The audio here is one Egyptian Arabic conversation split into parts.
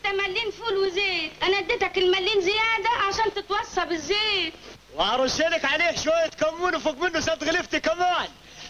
ده ملين فول وزيت انا اديتك الملين زياده عشان تتوصى بالزيت وهرشلك عليه شوية كمون وفوق منه صدق غلفتي كمان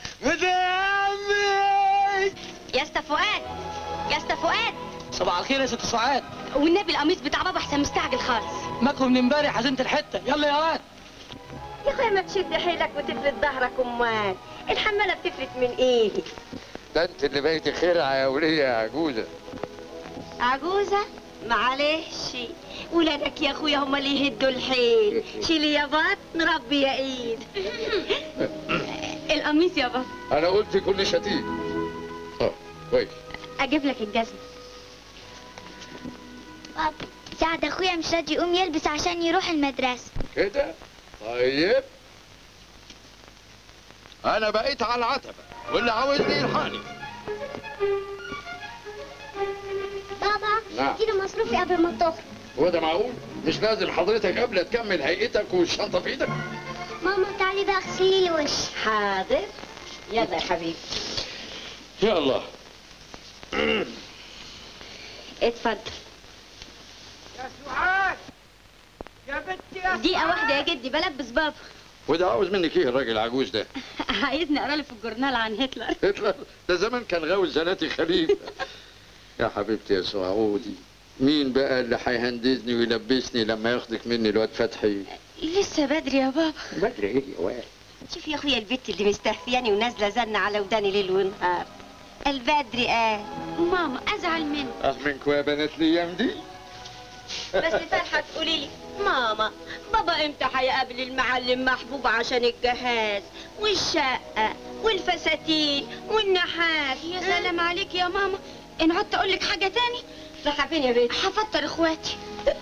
مدامي يا اسطى فؤاد يا اسطى فؤاد صباح الخير يا ست سعاد والنبي القميص بتاع بابا احسن مستعجل خالص ماكو من امبارح عزمت الحته يلا يا واد يا اخويا ما تشد حيلك وتفلت ظهرك امال الحماله بتفلت من ايدي ده انت اللي بقيتي خرعه يا وليه يا عجوزه عجوزه معلش ولادك يا اخويا هم اللي يهدوا الحيل شيلي يا بطن ربي يا ايد القميص يا بابا انا قلت كل شتيم اه كويس اجيب لك الجزمه بابا سعد اخويا مش راضي يقوم يلبس عشان يروح المدرسة كده طيب انا بقيت على العتبه واللي عاوزني يلحقني بابا نعم. اديله مصروفي قبل ما تخرج هو ده معقول مش لازم حضرتك قبل تكمل هيئتك والشنطه في ايدك ماما تعالي بقى اغسلي لي وشي حاضر يلا يا حبيبي يلا اتفضل يا سعاد يا بنتي يا دقيقه واحده يا جدي بلبس بابا وده عاوز منك ايه الراجل العجوز ده عايزني اقرا له في الجورنال عن هتلر هتلر ده زمان كان غاوي زناتي خليفه يا حبيبتي يا سعودي مين بقى اللي هيهندزني ويلبسني لما ياخدك مني الواد فتحي لسه بدري يا بابا بدري ايه يا واد شوف يا اخويا البت اللي مستهفياني ونازله زن على وداني ليل ونهار البدري قال ماما ازعل منه اه منكوا يا بنات الايام دي بس فرحة تقولي لي ماما بابا امتى هيقابل المعلم محبوب عشان الجهاز والشقة والفساتين والنحاس يا سلام عليك يا ماما ان عدت اقول لك حاجه تاني رايحة فين يا بنت؟ هفطر اخواتي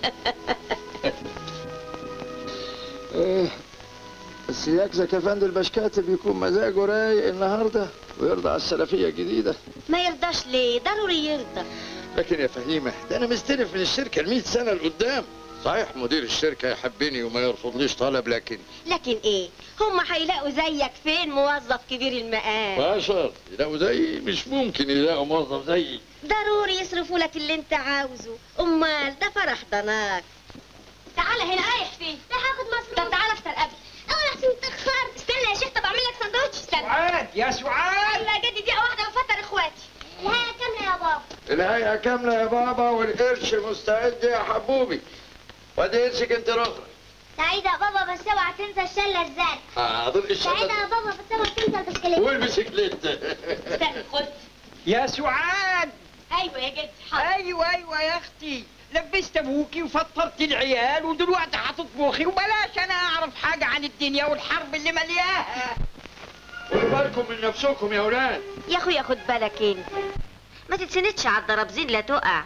ايه بس يكزك يا فندم البشكاتب بيكون مزاجه رايق النهارده ويرضى على السلفيه الجديده ما يرضاش ليه؟ ضروري يرضى لكن يا فهيمه ده انا مستلف من الشركه ال 100 سنه لقدام صحيح مدير الشركه يحبني وما يرفضليش طلب لكن لكن ايه؟ هم هيلاقوا زيك فين موظف كبير المقام؟ بشر يلاقوا زيي مش ممكن يلاقوا موظف زيي ضروري يصرفوا لك اللي انت عاوزه امال ده فرح ضناك تعالى هنا رايح فين لا هاخد مصروف طب تعالى افطر قبل اول احسن اتاخرت استنى يا شيخ طب اعمل لك سندوتش استنى سعاد يا سعاد ايوه يا جدي دقيقه واحده بفطر اخواتي الهيئة كاملة يا بابا الهيئه كامله يا بابا والقرش مستعد يا حبوبي وادي قرشك انت رخرة سعيدة يا بابا بس اوعى تنسى الشلة الزرق حاضر سعيدة الشنطه يا بابا بس اوعى تنسى البسكليت والبسكليت استنى خد يا سعاد ايوه يا جدي حاضر ايوه ايوه يا اختي لبست ابوكي وفطرت العيال ودلوقتي هتطبخي وبلاش انا اعرف حاجه عن الدنيا والحرب اللي ملياها خدوا بالكم من نفسكم يا اولاد يا اخويا خد بالك انت ما تتسندش على الضربزين لا تقع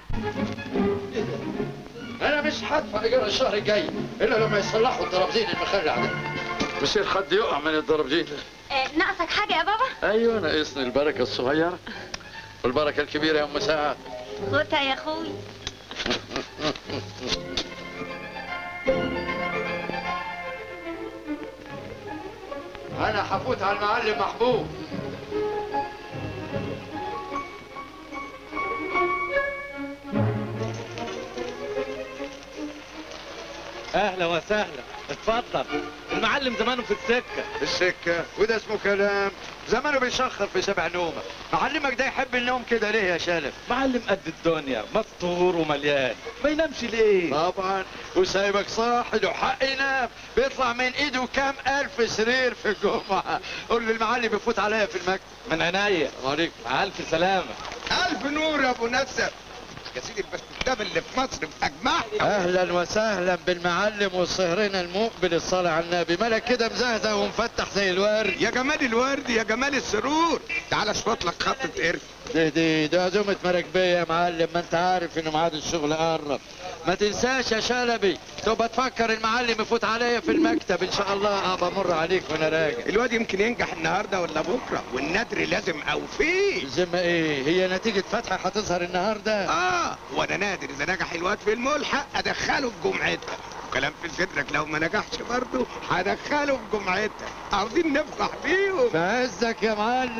انا مش هدفع ايجار الشهر الجاي الا لما يصلحوا الضربزين المخلع ده مصير حد يقع من الضربزين ده آه ناقصك حاجه يا بابا ايوه ناقصني البركه الصغيره والبركه الكبيره يا ام سعاد خدها يا اخوي انا هفوت على المعلم محبوب اهلا وسهلا اتفضل المعلم زمانه في السكه السكه وده اسمه كلام زمانه بيشخر في سبع نومه معلمك ده يحب النوم كده ليه يا شالف معلم قد الدنيا مستور ومليان ما ينامش ليه طبعا وسايبك صاحي له حق ينام بيطلع من ايده كام الف سرير في الجمعه قول للمعلم يفوت عليا في المكتب من عينيا عليكم مع الف سلامه ألف نور يا أبو نسب يا سيدي البستان اللي في مصر بأجمعها اهلا وسهلا بالمعلم وصهرنا المقبل الصلاة على النبي مالك كده مزهزه ومفتح زي الورد يا جمال الورد يا جمال السرور تعال اشفط لك خطة قرف دي دي ده عزومة مراكبية يا معلم ما انت عارف ان ميعاد الشغل قرب ما تنساش يا شلبي تبقى تفكر المعلم يفوت عليا في المكتب ان شاء الله ابقى امر عليك وانا راجع الواد يمكن ينجح النهارده ولا بكره والندر لازم اوفيه ذمة ايه هي نتيجة فتحة هتظهر النهاردة اه وانا نادر اذا نجح الواد في الملحق ادخله في جمعتها كلام في صدرك لو ما نجحش برضه هدخله في جمعتها عاوزين نفرح بيهم بعزك يا معلم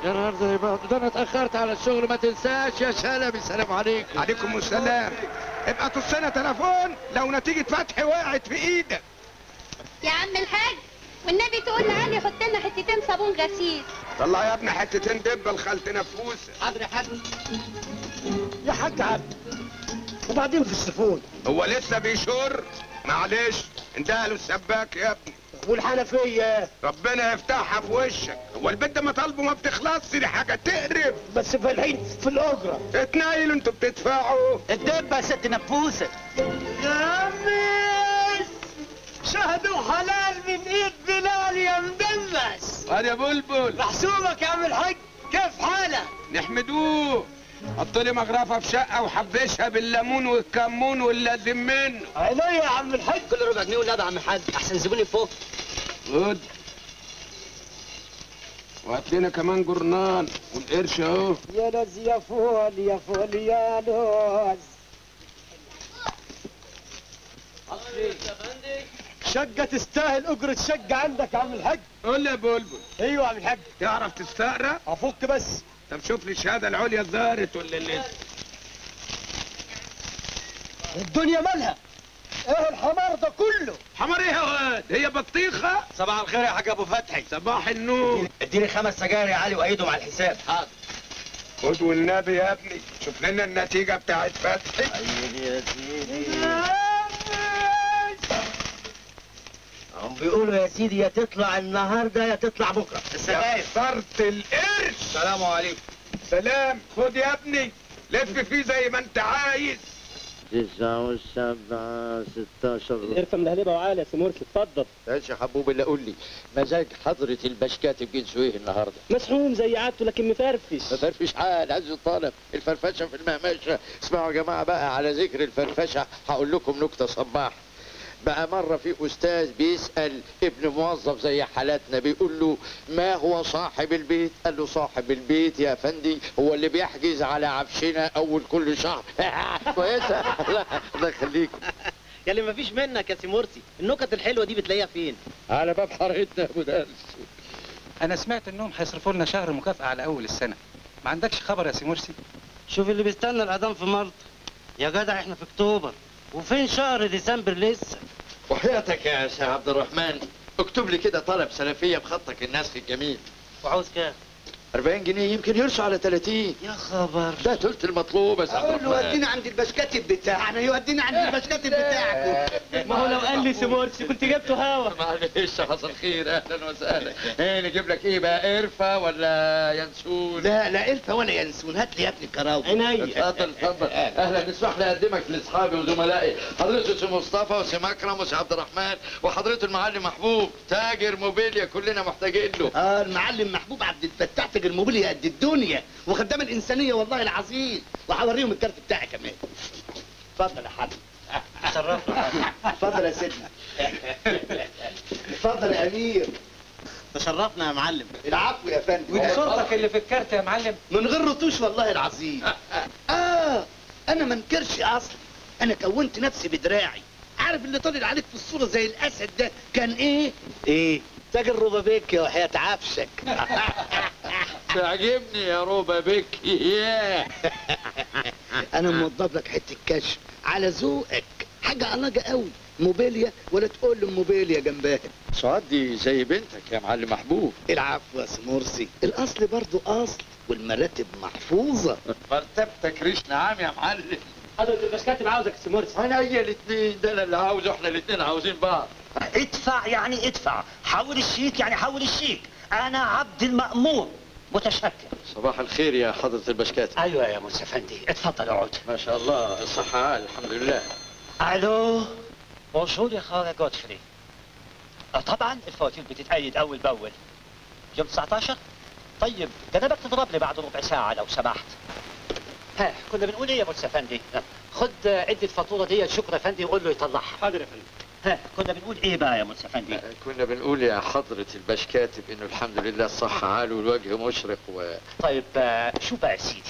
يا نهار زي بعض ده انا اتاخرت على الشغل ما تنساش يا شلبي سلام عليكم عليكم السلام ابقى تصنا تليفون لو نتيجة فتح وقعت في ايدك يا عم الحاج والنبي تقول لعلي حط لنا حتتين صابون غسيل طلع يا ابني حتتين دبة لخالتي نفوسة حاضر يا حاج يا حاج عبد وبعدين في السفون هو لسه بيشر معلش انتهى له السباك يا ابني والحنفيه ربنا يفتحها في وشك هو البنت ما طالبه ما بتخلصش دي حاجة تقرف بس في الحين في الاجره اتنايلوا انتوا بتدفعوا الدبه يا ست نفوسه يا عمي شهد حلال من ايد بلال يا مدلس قال يا بلبل محسوبك يا عم الحاج كيف حالك نحمدوه حط لي مغرفة في شقة وحبشها بالليمون والكمون واللازم منه عينيا يا عم الحاج كل ربع جنيه ولا يا عم الحاج احسن زبوني فوق خد وهات لنا كمان جرنان والقرش اهو يا لوز يا فول يا فول يا لوز شقة تستاهل أجرة شقة عندك يا عم الحاج قول لي يا بلبل ايوه يا عم الحاج تعرف تستقرا افك بس طب شوف لي الشهادة العليا ظهرت ولا لسه الدنيا مالها ايه الحمار ده كله حمار ايه يا واد هي بطيخة صباح الخير يا حاج ابو فتحي صباح النور اديني خمس سجاير يا علي وايدهم على الحساب حاضر خد والنبي يا ابني شوف لنا النتيجة بتاعت فتحي يا سيدي هم بيقولوا يا سيدي يا تطلع النهارده يا تطلع بكره السجاير كسرت القرش السلام عليكم سلام خد يا ابني لف فيه زي ما انت عايز تسعة وسبعة ستاشر قرفة ملهلبة وعالي يا سمورسي اتفضل ايش يا حبوب اللي قول لي مزاج حضرة البشكاتب جنسه ايه النهارده؟ مسحوم زي عادته لكن مفرفش ما فرفش حال عز الطالب الفرفشه في المهمشه اسمعوا يا جماعه بقى على ذكر الفرفشه هقول لكم نكته صباح بقى مرة في أستاذ بيسأل ابن موظف زي حالاتنا بيقول له ما هو صاحب البيت؟ قال له صاحب البيت يا فندي هو اللي بيحجز على عفشنا أول كل شهر كويسة الله الله يخليكم يا اللي مفيش منك يا سمورسي النكت الحلوة دي بتلاقيها فين على باب حارتنا يا أبو درس انا سمعت انهم هيصرفوا لنا شهر مكافأة على اول السنة ما عندكش خبر يا سي مرسي شوف اللي بيستنى الاذان في مرض يا جدع احنا في اكتوبر وفين شهر ديسمبر لسه وحياتك يا سي عبد الرحمن اكتب لي كده طلب سلفية بخطك النسخ الجميل وعاوز كام 40 جنيه يمكن يرسوا على 30 يا خبر ده تلت المطلوب يا سي عبد اقول له الرحمن ودينا عند البشكاتب بتاعنا يودينا عند البشكاتب بتاعكم ما هو لو قال لي سمورسي كنت جبته هوا معلش حصل خير اهلا وسهلا ايه نجيب لك ايه بقى قرفه ولا ينسون لا لا قرفة ولا ينسون هات لي يا ابني كراوي عينيا اتفضل اتفضل اهلا نسمح لي اقدمك لاصحابي وزملائي حضرته سي مصطفى وسي مكرم وسي عبد الرحمن وحضرته المعلم محبوب تاجر موبيليا كلنا محتاجين له اه المعلم محبوب عبد الفتاح تاجر موبيليا قد الدنيا وخدام الانسانيه والله العظيم وهوريهم الكارت بتاعي كمان اتفضل يا حبيبي شرفنا اتفضل يا سيدنا اتفضل يا امير تشرفنا يا معلم العفو يا فندم ودي صورتك اللي في الكارت يا معلم من غير رطوش والله العظيم اه انا ما انكرش اصلا انا كونت نفسي بدراعي عارف اللي طالع عليك في الصوره زي الاسد ده كان ايه ايه تاجر روبابيك يا وحياة عفشك تعجبني يا روبا بك ياه انا موضب لك حته كشف على ذوقك حاجه علاجه قوي موبيليا ولا تقول لي موبيليا جنبها سعاد دي زي بنتك يا معلم محبوب العفو يا سمورسي الاصل برضو اصل والمراتب محفوظه مرتبتك ريش نعام يا معلم حضرة البشكاتب عاوزك يا سمورسي عينيا الاثنين ده انا اللي عاوزه احنا الاثنين عاوزين بعض ادفع يعني ادفع حول الشيك يعني حول الشيك انا عبد المأمور متشكر صباح الخير يا حضرة البشكات ايوه يا موسى فندي اتفضل اقعد ما شاء الله الصحة عال الحمد لله الو بونجور يا خالة جودفري آه، طبعا الفواتير بتتأيد اول باول يوم 19 طيب ده انا بتضرب لي بعد ربع ساعة لو سمحت ها كنا بنقول ايه يا موسى فندي آه، خد آه، عد الفاتورة دي شكرا فندي وقول له يطلعها حاضر يا فندم ها كنا بنقول ايه بقى يا موسى فندي كنا بنقول يا حضرة البشكاتب انه الحمد لله الصحة عال والوجه مشرق و طيب آه، شو بقى يا سيدي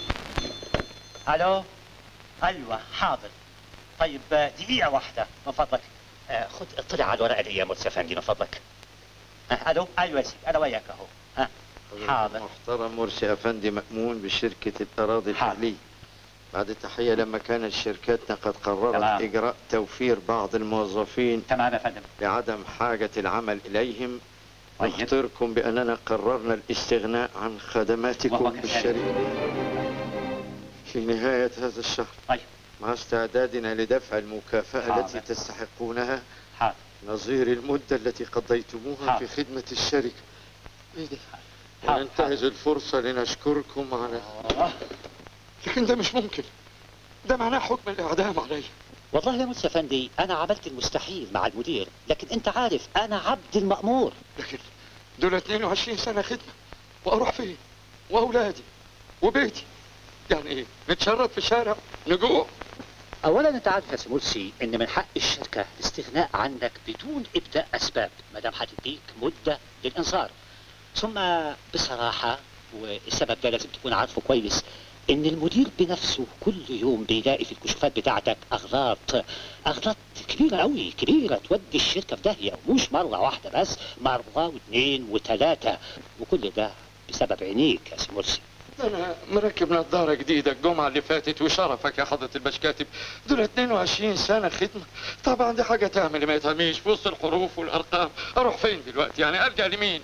الو ايوه حاضر طيب آه، دقيقة واحدة من فضلك آه، خد اطلع على الورقة دي يا موسى فندي من فضلك آه، الو ايوه يا سيدي انا وياك اهو ها حاضر. محترم مرسي أفندي مأمون بشركة الأراضي الأهلية بعد التحية لما كانت شركتنا قد قررت تمام. إجراء توفير بعض الموظفين تمام يا فندم لعدم حاجة العمل إليهم طيب. نخبركم بأننا قررنا الاستغناء عن وهو خدماتكم كذلك. بالشركة في نهاية هذا الشهر طيب. مع استعدادنا لدفع المكافأة حاضر. التي تستحقونها حاضر. نظير المدة التي قضيتموها حاضر. في خدمة الشركة إيه ده؟ حاضر. وننتهز الفرصة لنشكركم على آه. لكن ده مش ممكن ده معناه حكم الإعدام علي والله يا مرسي افندي انا عملت المستحيل مع المدير لكن انت عارف انا عبد المأمور لكن دول 22 سنة خدمة وأروح فين؟ وأولادي وبيتي يعني إيه؟ نتشرد في الشارع نجوع اولا انت عارف يا سي مرسي ان من حق الشركه الاستغناء عنك بدون ابداء اسباب ما دام هتديك مده للانذار ثم بصراحه والسبب ده لازم تكون عارفه كويس ان المدير بنفسه كل يوم بيلاقي في الكشوفات بتاعتك اغلاط اغلاط كبيره قوي كبيره تودي الشركه في داهيه ومش مره واحده بس مره واثنين وثلاثه وكل ده بسبب عينيك يا سي مرسي أنا مركب نظارة جديدة الجمعة اللي فاتت وشرفك يا حضرة البشكاتب دول 22 سنة خدمة طبعا دي حاجة تعمل ما يتهميش في وسط الحروف والأرقام أروح فين دلوقتي يعني أرجع لمين؟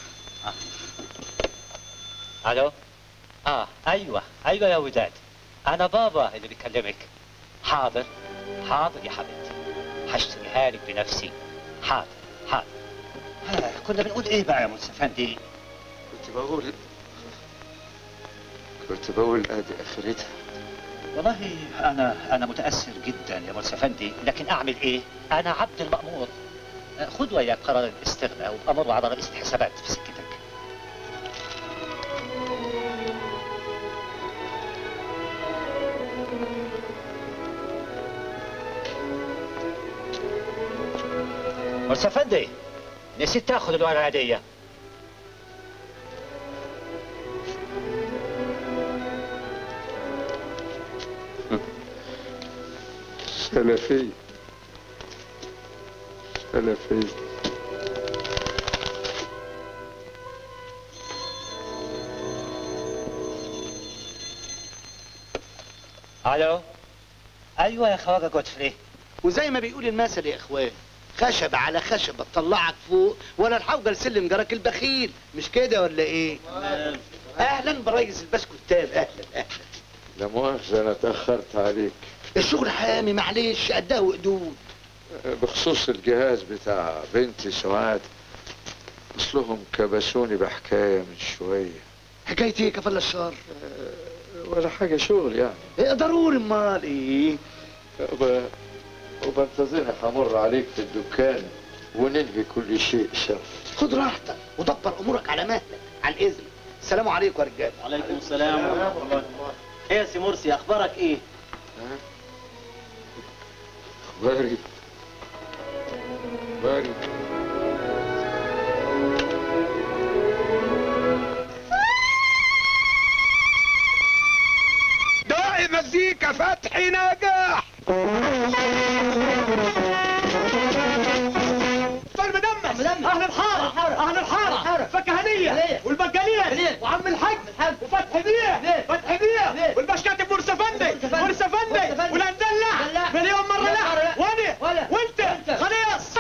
الو اه ايوه ايوه يا وداد انا بابا اللي بيكلمك حاضر حاضر يا حبيبتي هشتريها لك بنفسي حاضر حاضر آه كنا بنقول ايه بقى يا موسى افندي كنت بقول كنت بقول أدي آخرتها والله انا انا متاثر جدا يا موسى افندي لكن اعمل ايه انا عبد المامور آه، خد وياك قرار الاستغناء وامر على رئيس الحسابات في سكتك موسى افندي نسيت تاخذ الورقه العاديه سلفي سلفي الو ايوه يا خواجه جودفري وزي ما بيقول المثل يا اخوان خشب على خشبة تطلعك فوق ولا الحوجة لسلم جراك البخيل مش كده ولا ايه؟ اهلا بريس البسكوتاب اهلا اهلا لا مؤاخذة أنا تأخرت عليك الشغل حامي معلش قدها وقدود بخصوص الجهاز بتاع بنتي سعاد أصلهم كبسوني بحكاية من شوية حكاية ايه كفل الشر؟ ولا حاجة شغل يعني إيه ضروري امال ايه؟ وب... وبنتظرك همر عليك في الدكان وننهي كل شيء شر خد راحتك ودبر امورك على مهلك عن اذن السلام عليكم يا رجاله وعليكم السلام ورحمة الله ايه يا سي مرسي اخبارك ايه؟ اخباري اخباري داعي مزيكا فتحي نجاح فيلم مدمس اهل الحاره اهل الحاره فكهانيه والبجاليه وعم الحاج وفتحي بيه فتحي بيه والبشكاتب مرسى فندي مرسى فندي والهندلع مليون مره لا وانا وانت خلاص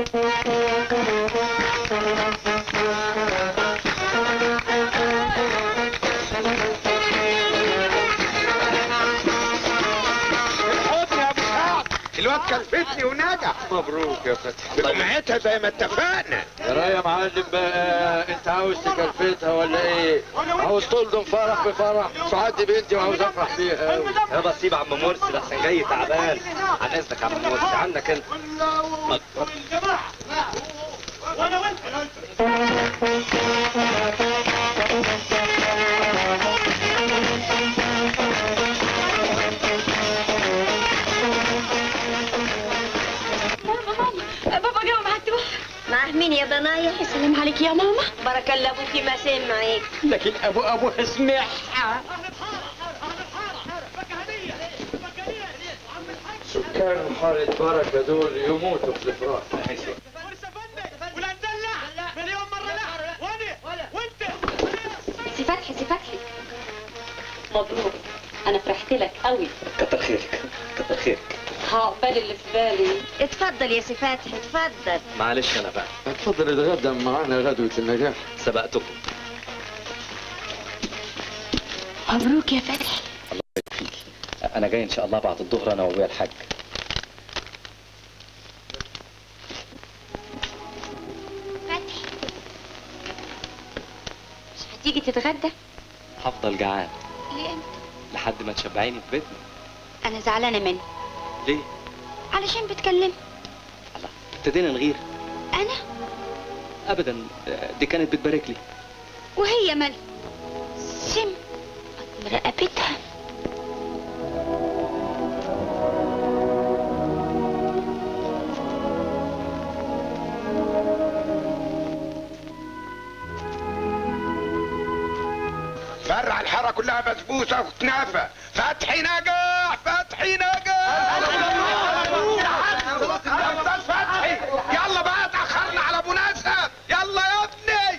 الحضن يا ابو سعد الواد كلفتني ونجح مبروك يا فتحي جمعتها زي ما اتفقنا يا يا معلم بقى انت عاوز تكلفتها ولا ايه؟ عاوز تلضم فرح بفرح سعاد دي بنتي وعاوز افرح بيها قوي يابا سيب عم مرسي لحسن جاي تعبان عن اذنك يا عم مرسي عنك انت الجماعه وانا وانت بابا جاوا معاك تروح معاه مين يا ضنايا يسلم عليك يا ماما بارك الله ابوكي ما سمعك لكن ابو ابوها سمعها سكان حارة بركة دول يموتوا في الفراق والهندلع مليون مره لا وانا وانت مبروك انا فرحت لك قوي كتر خيرك كتر خيرك هعقبال اللي في بالي اتفضل يا سي فتحي اتفضل معلش انا بقى اتفضل اتغدى معانا غدوة النجاح سبقتكم مبروك يا فتحي الله يبارك فيك انا جاي ان شاء الله بعد الظهر انا وابويا الحاج فتحي مش هتيجي تتغدى هفضل جعان ليه انت لحد ما تشبعيني في بيتنا انا زعلانه منه ليه علشان بتكلم ابتدينا نغير انا ابدا دي كانت بتبارك لي وهي مال سم رقبتها فرع الحاره كلها بسبوسه وكنافه فتحي نجاح فتحي نجاح يا استاذ فتحي يلا بقى اتاخرنا على ابو نسب يلا يا ابني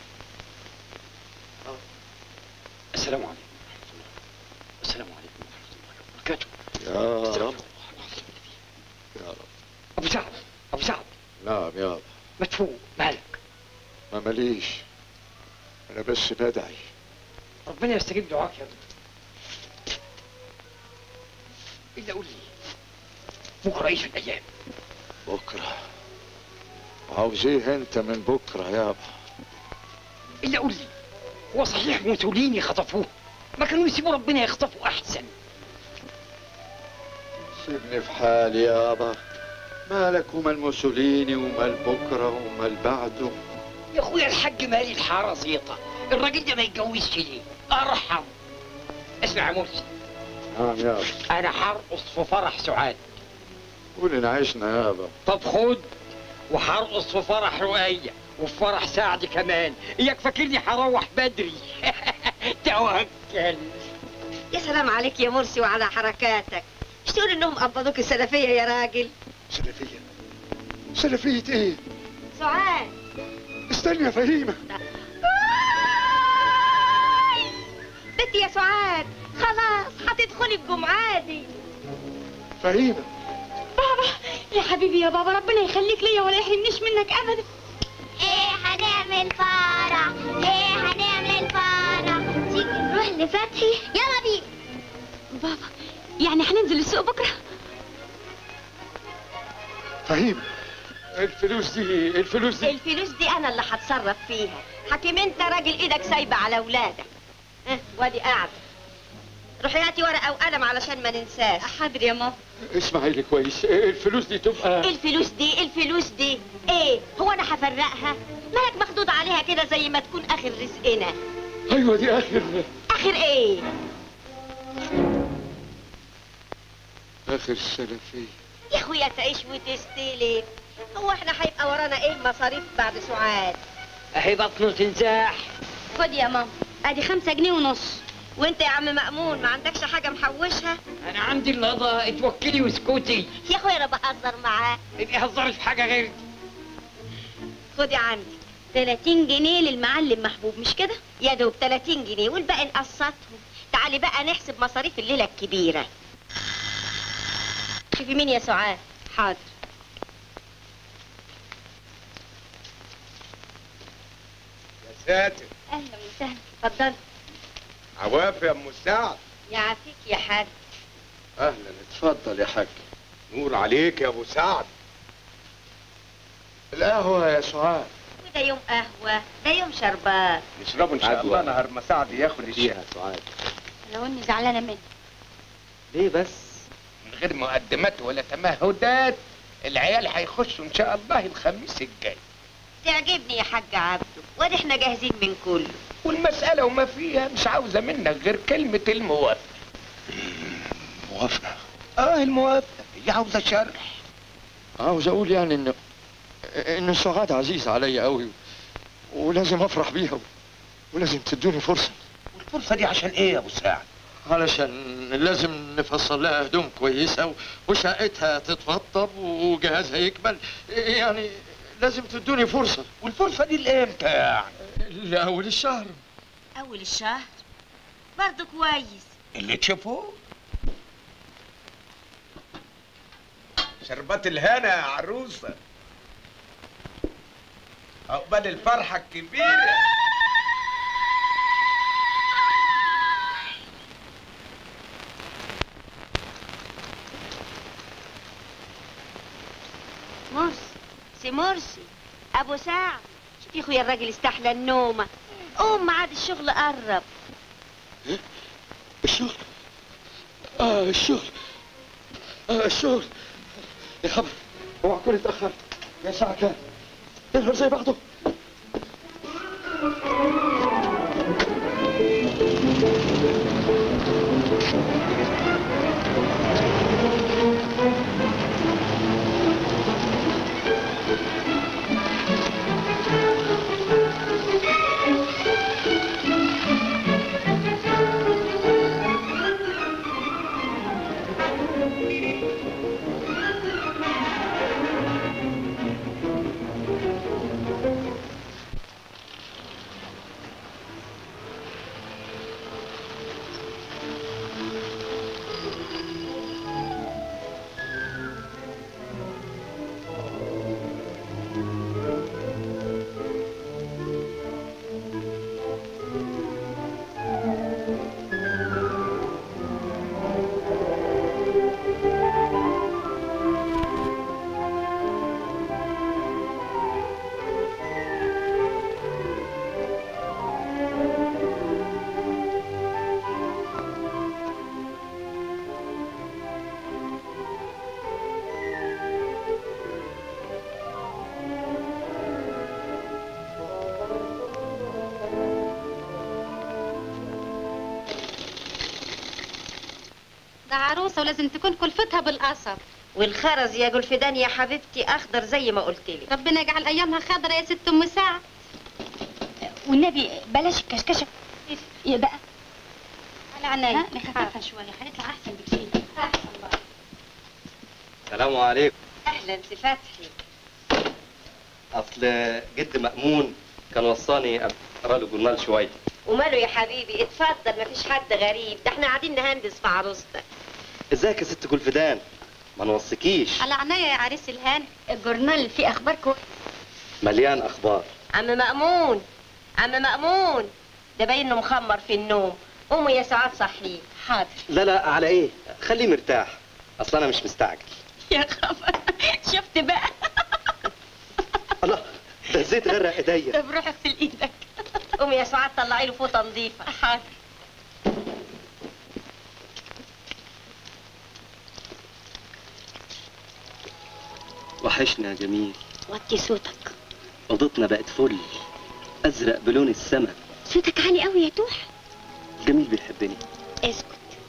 السلام عليكم السلام عليكم ورحمه الله وبركاته يا رب يا رب ابو سعد ابو سعد نعم يابا مدفوع مالك ما ماليش انا بس بدعي ربنا يستجيب دعاك يا ابني الا قول لي بكره ايش الايام بكره عاوز ايه انت من بكره يابا الا قول لي هو صحيح موسوليني خطفوه ما كانوا يسيبوا ربنا يخطفوا احسن سيبني في حالي يابا مالك ومال موسوليني ومال بكره ومال بعده يا اخويا الحاج مالي الحاره زيطه الراجل ده ما يتجوزش ليه ارحم اسمع يا مرسي نعم يابا انا هرقص في فرح سعاد قول ان عشنا يابا طب خد وهرقص في فرح رؤية وفي فرح سعد كمان اياك فاكرني هروح بدري توكل يا سلام عليك يا مرسي وعلى حركاتك مش تقول انهم قبضوك السلفيه يا راجل سلفية سلفية ايه سعاد استني يا فهيمة بنتي يا سعاد خلاص هتدخلي الجمعة دي فهيمة بابا يا حبيبي يا بابا ربنا يخليك ليا ولا يحرمنيش منك ابدا ايه هنعمل فرح ايه هنعمل فرح تيجي نروح لفتحي يلا بينا بابا يعني هننزل السوق بكره فهيمة الفلوس دي الفلوس دي الفلوس دي انا اللي هتصرف فيها حكيم انت راجل ايدك سايبه على اولادك اه وادي قاعده روحي هاتي ورقه وقلم علشان ما ننساش حاضر يا ماما اسمعي لي كويس الفلوس دي تبقى الفلوس دي الفلوس دي ايه هو انا هفرقها مالك مخدود عليها كده زي ما تكون اخر رزقنا ايوه دي اخر اخر ايه اخر السلفية يا اخويا تعيش وتستلف هو احنا هيبقى ورانا ايه مصاريف بعد سعاد اهي بطنه تنزاح خد يا ماما ادي خمسة جنيه ونص وانت يا عم مأمون ما عندكش حاجة محوشها انا عندي القضاء اتوكلي واسكتي يا اخويا انا بهزر معاك ابقي هزري في حاجه غير دي خدي عندي 30 جنيه للمعلم محبوب مش كده يا دوب 30 جنيه والباقي نقسطهم تعالي بقى نحسب مصاريف الليلة الكبيرة شوفي مين يا سعاد حاضر يا ساتر اهلا وسهلا اتفضل عواف يا ام سعد يعافيك يا حاج اهلا اتفضل يا حاج نور عليك يا ابو سعد القهوة يا سعاد وده يوم قهوة ده يوم شربات نشربوا ان شاء الله نهار ما سعد ياخد الشاي سعاد لو اني زعلانة منك ليه بس من غير مقدمات ولا تمهدات العيال هيخشوا ان شاء الله الخميس الجاي تعجبني يا حاج عبده وادي احنا جاهزين من كله والمسألة وما فيها مش عاوزة منك غير كلمة الموافقة موافقة اه الموافقة هي عاوزة شرح عاوز اقول يعني ان ان سعاد عزيزة عليا قوي ولازم افرح بيها ولازم تدوني فرصة والفرصة دي عشان ايه يا ابو سعد علشان لازم نفصل لها هدوم كويسة و- وشقتها تتوضب وجهازها يكمل يعني لازم تدوني فرصة والفرصة دي لامتى يعني لأول الشهر اول الشهر برضه كويس اللي تشوفوه شربات الهنا يا عروسة عقبال الفرحة الكبيرة مرسي سي مرسي ابو سعد شوف يا اخويا الراجل استحلى النومه قوم ميعاد الشغل قرب الشغل اه الشغل اه الشغل يا خبر اوعى اكون اتاخرت يا ساعه كام يا نهار زي بعضه ده عروسة ولازم تكون كلفتها بالقصب والخرز يا جولفدان يا حبيبتي اخضر زي ما قلت لك ربنا يجعل ايامها خضرة يا ست ام سعد والنبي بلاش الكشكشه ايه بقى على عينيا نخففها شوية هنطلع احسن بكتير احسن بقى السلام عليكم اهلا سي فتحي اصل جد مأمون كان وصاني اقرا له جورنال شويه وماله يا حبيبي اتفضل مفيش حد غريب ده احنا قاعدين نهندس في عروستك ازيك يا ست جولفدان ما نوصيكيش على عينيا يا عريس الهان الجورنال فيه اخبار كويسه مليان اخبار عم مأمون عم مأمون ده باين انه مخمر في النوم قوموا يا سعاد صحيه حاضر لا لا على ايه خليه مرتاح اصل انا مش مستعجل يا خبر شفت بقى الله ده الزيت غرق ايديا طب روح اغسل ايدك قومي يا سعاد طلعي له فوطه نظيفه حاضر وحشنا يا جميل وطي صوتك اوضتنا بقت فل ازرق بلون السما صوتك عالي قوي يا توح جميل بيحبني اسكت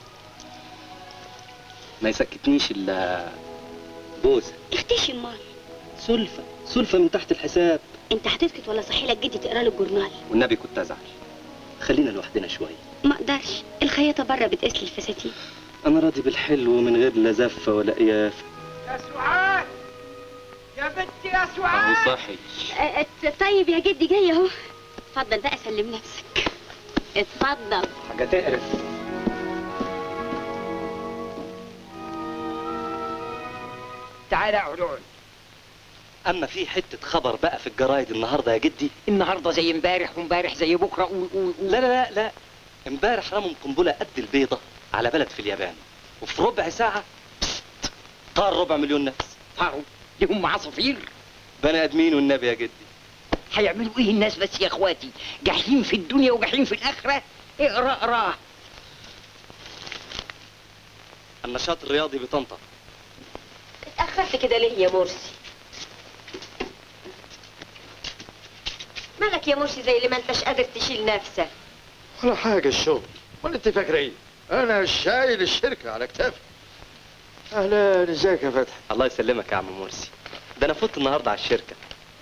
ما يسكتنيش الا بوسه اختشي امال سلفة سلفة من تحت الحساب انت هتسكت ولا صحي لك جدي تقرا له الجورنال والنبي كنت ازعل خلينا لوحدنا شويه ما اقدرش الخياطه بره بتقيس لي الفساتين انا راضي بالحلو من غير لا زفه ولا قيافه يا سعاد يا بنتي يا اهو سعاد صاحي أه، أه، طيب يا جدي جاي اهو اتفضل بقى سلم نفسك اتفضل حاجه تقرف تعالى يا علول اما في حته خبر بقى في الجرايد النهارده يا جدي النهارده زي امبارح وامبارح زي بكره قول قول قول لا لا لا لا امبارح رموا قنبله قد البيضه على بلد في اليابان وفي ربع ساعه بست، طار ربع مليون نفس طاروا لهم عصافير بني ادمين والنبي يا جدي هيعملوا ايه الناس بس يا اخواتي جحيم في الدنيا وجحيم في الاخره اقرا اقرا النشاط الرياضي بطنطا اتاخرت كده ليه يا مرسي مالك يا مرسي زي اللي ما انتش قادر تشيل نفسك ولا حاجه الشغل ولا انت فاكره ايه انا شايل الشركه على كتافي اهلا ازيك يا فتحي الله يسلمك يا عم مرسي ده انا فوت النهارده على الشركه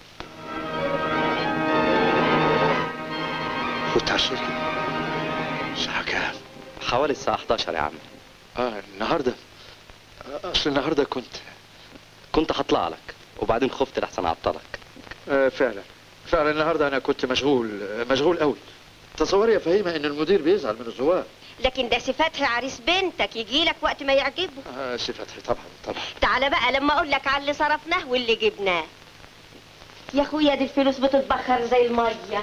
فوت على الشركه الساعه كام حوالي الساعه 11 يا عم اه النهارده اصل النهارده كنت كنت هطلع لك وبعدين خفت لحسن اعطلك آه فعلا فعلا النهارده انا كنت مشغول آه، مشغول قوي تصوري يا فهيمه ان المدير بيزعل من الزوار لكن ده سي فتحي عريس بنتك يجي لك وقت ما يعجبه آه سي فتحي طبعا طبعا تعالى بقى لما اقول لك على اللي صرفناه واللي جبناه يا اخويا دي الفلوس بتتبخر زي الميه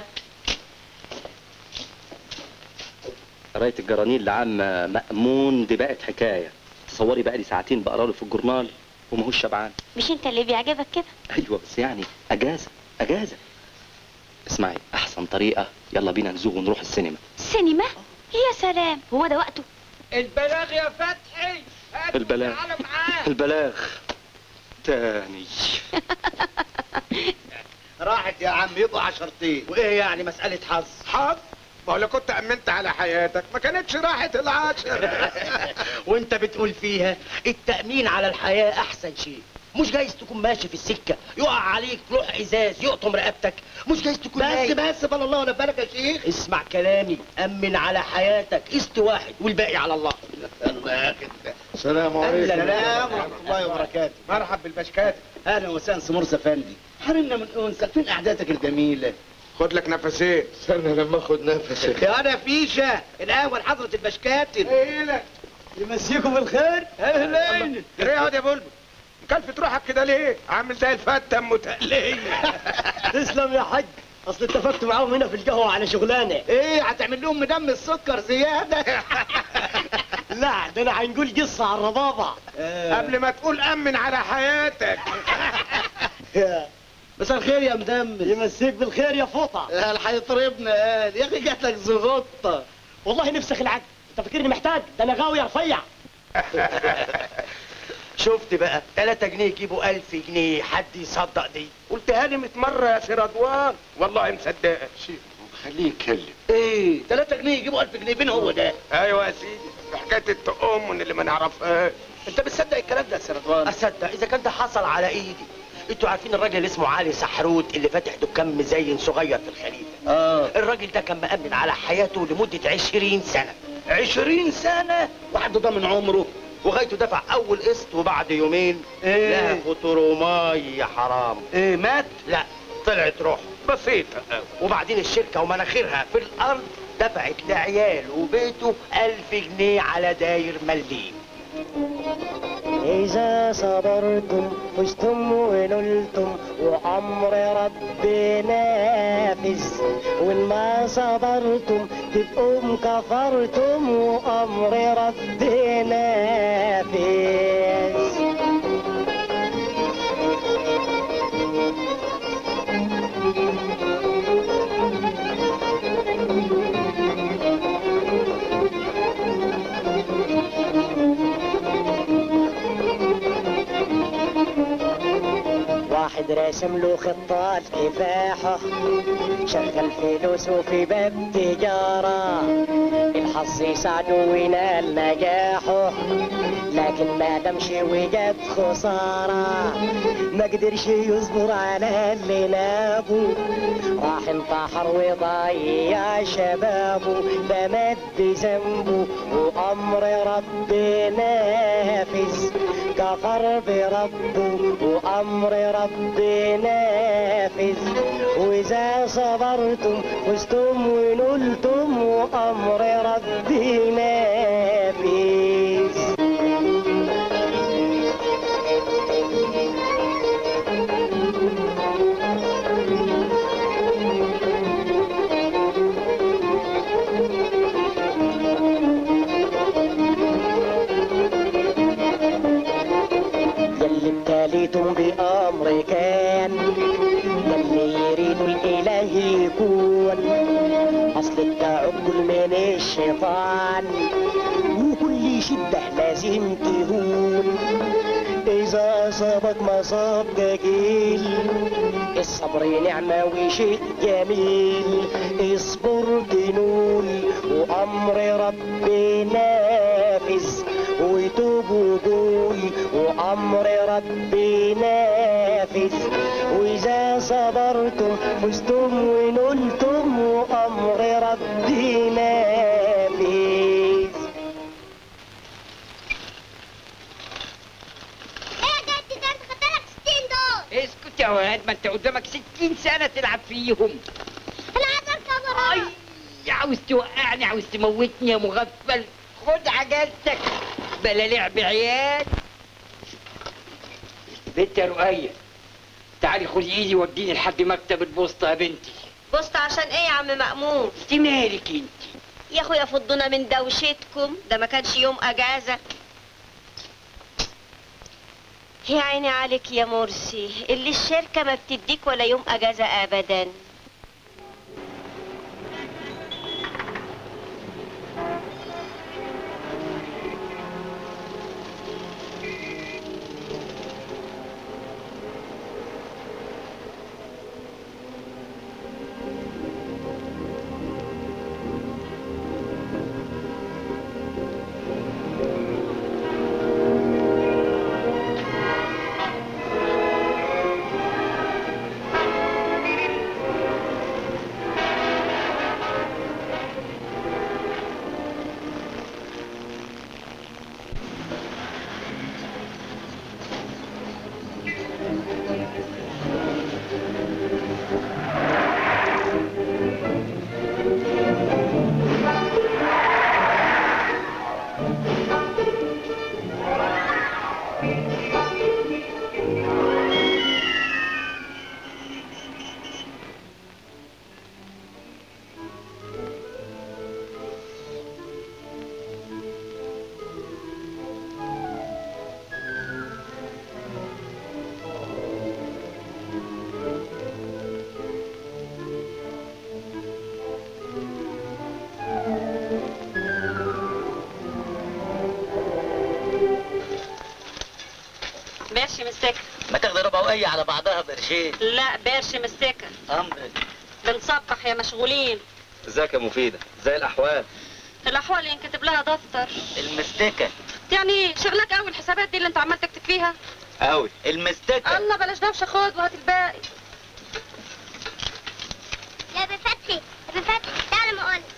قرايه الجرانين لعم مأمون دي بقت حكايه تصوري بقى لي ساعتين بقرا له في الجورنال وماهوش شبعان مش انت اللي بيعجبك كده ايوه بس يعني اجازه اجازه اسمعي احسن طريقه يلا بينا نزوغ ونروح السينما سينما يا سلام هو ده وقته البلاغ يا فتحي هات البلاغ تعالى معاه البلاغ تاني راحت يا عم يبقوا عشرتين وايه يعني مسألة حظ حظ ما هو لو كنت امنت على حياتك ما كانتش راحت العشر وانت بتقول فيها التأمين على الحياة أحسن شيء مش جايز تكون ماشي في السكة يقع عليك لوح إزاز يقطم رقبتك مش جايز تكون بس نايم. بس بل الله ولا بالك يا شيخ اسمع كلامي أمن على حياتك قسط واحد والباقي على الله السلام عليكم. السلام ورحمة الله وبركاته مرحب بالبشكاتب اهلا وسهلا سمورس افندي حرمنا من انسك فين قعدتك الجميلة خد لك نفسين استنى لما اخد نفس يا انا فيشة القهوة لحضرة البشكاتب ايه لك يمسيكم بالخير اهلا اقعد يا بلبل مكلفة روحك كده ليه عامل زي الفتة متقلية تسلم يا حاج اصل اتفقت معاهم هنا في القهوة على شغلانة ايه هتعمل لهم مدم السكر زيادة لا ده انا هنقول قصة على الربابة قبل ما تقول امن على حياتك مساء الخير يا مدمس يمسيك بالخير يا فوطة قال هيطربنا قال يا اخي جات لك زغطة والله نفسخ العقد انت فاكرني محتاج ده انا غاوي رفيع شفت بقى 3 جنيه يجيبوا 1000 جنيه حد يصدق دي قلتها لي 100 مرة يا سي رضوان والله مصدقك خليه يتكلم ايه 3 جنيه يجيبوا 1000 جنيه فين هو ده ايوه يا سيدي في حكاية التؤمن اللي ما نعرفهاش انت بتصدق الكلام ده يا سي رضوان اصدق اذا كان ده حصل على ايدي انتوا عارفين الراجل اللي اسمه علي سحروت اللي فاتح دكان مزين صغير في الخليفه اه الراجل ده كان مأمن على حياته لمدة 20 سنة 20 سنة واحد ضامن عمره وغايته دفع أول قسط وبعد يومين إيه؟ لا فطور ومي يا حرام ايه مات لا طلعت روح بسيطة أوي وبعدين الشركة ومناخيرها في الأرض دفعت لعياله وبيته ألف جنيه على داير مليم إذا صبرتم فزتم ونلتم وأمر ربي نافذ وإن ما صبرتم تبقوا كفرتم وأمر ربي نافذ واحد راسم له خطة كفاحه شغل فلوسه في باب تجارة الحظ يساعده وينال نجاحه لكن ما دامش وجد خسارة ما قدرش يصبر على اللي نابه راح انتحر وضيع شبابه ده مات بذنبه وأمر ربي نافذ كفر بربه وأمر ربي نافذ وإذا صبرتم فزتم ونلتم وأمر ربي نافذ يلي ابتليتم بأمر كان يلي يريد الإله يكون أصل التعقل من الشيطان وكل شدة لازم تهون إذا أصابك مصاب جميل الصبر نعمة وشيء جميل اصبر تنول وأمر ربي نافذ وتوب وقول وأمر ربي نافذ وإذا صبرتم فزتم ونلتم وأمر ربي نافذ ايه ده انت ده انت خدت لك 60 دول اسكت يا واد ما انت قدامك 60 سنة تلعب فيهم انا عايز اركب وراك يا عاوز توقعني عاوز تموتني يا مغفل خد عجلتك بلا لعب عيال بنت يا رؤية تعالي خدي ايدي وديني لحد مكتب البوسطة يا بنتي بوسط عشان ايه يا عم مأمون انت مالك انت يا اخويا فضنا من دوشتكم ده ما كانش يوم اجازة يا عيني عليك يا مرسي اللي الشركة ما بتديك ولا يوم اجازة ابدا بيرشي مستكة ما تاخدي ربع وقية على بعضها بقرشين لا بيرشي مستكة امرك بنصبح يا مشغولين ازيك يا مفيدة زي الأحوال الأحوال ينكتب لها دفتر المستكة يعني شغلك قوي الحسابات دي اللي انت عمال تكتب فيها قوي المستكة الله بلاش دوشة خد وهات الباقي يا بفتحي يا بفتحي تعالى ما اقول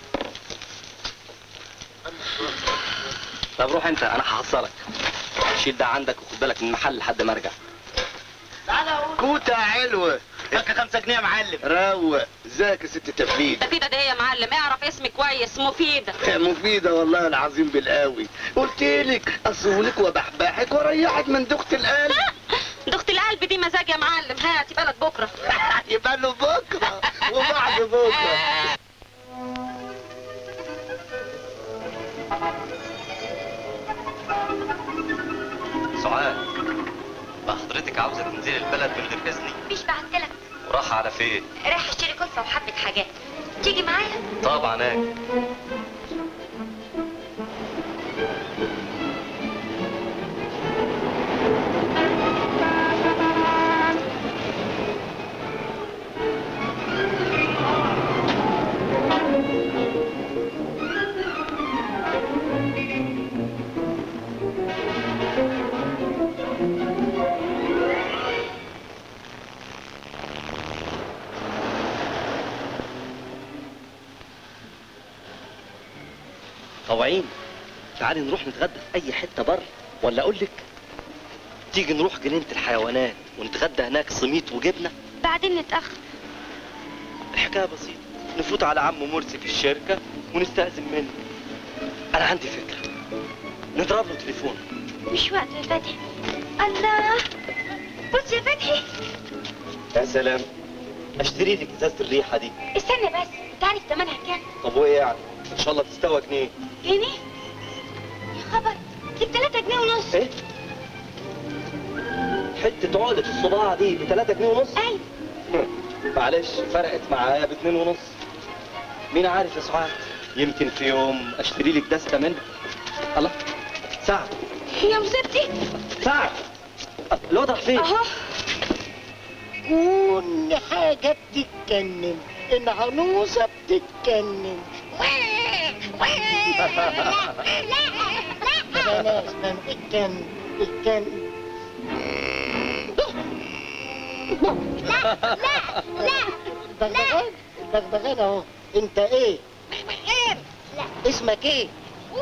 طب روح انت انا هحصلك شيل ده عندك وخد بالك من المحل لحد ما ارجع كوتة حلوة فك خمسة جنيه يا معلم روق ازيك يا ست تفليد مفيدة ده هي يا معلم اعرف اسمي كويس مفيدة مفيدة والله العظيم بالقوي قلت لك اصولك وبحبحك واريحك من دخت القلب دخت القلب دي مزاج يا معلم هات يبقى لك بكرة يبقى له بكرة وبعد بكرة سعاد ما حضرتك عاوزة تنزلي البلد من غير إذني مش بعتلك وراح على فين؟ رايح اشتري كلفة وحبة حاجات تيجي معايا طبعا اجي طوعين تعالي نروح نتغدى في اي حته بره ولا اقول لك تيجي نروح جنينه الحيوانات ونتغدى هناك سميط وجبنه بعدين نتأخر الحكايه بسيطه نفوت على عم مرسي في الشركه ونستأذن منه انا عندي فكره نضرب له تليفون مش وقت يا فتحي الله بص يا فتحي يا سلام اشتري لك ازازه الريحه دي استنى بس تعرف تمنها كام طب وايه يعني ان شاء الله تستوى جنيه جنيه يا خبر دي ب 3 جنيه ونص ايه حته عقده الصباع دي ب 3 جنيه ونص ايوه معلش فرقت معايا باتنين ونص مين عارف يا سعاد يمكن في يوم اشتري لك دستة منها الله سعد يا مصيبتي سعد الوضع فين اهو كل حاجة بتتكلم العنوسة بتتكلم بلاش بلاش اتكلم اتكلم البغبغان البغبغان اهو انت ايه اسمك ايه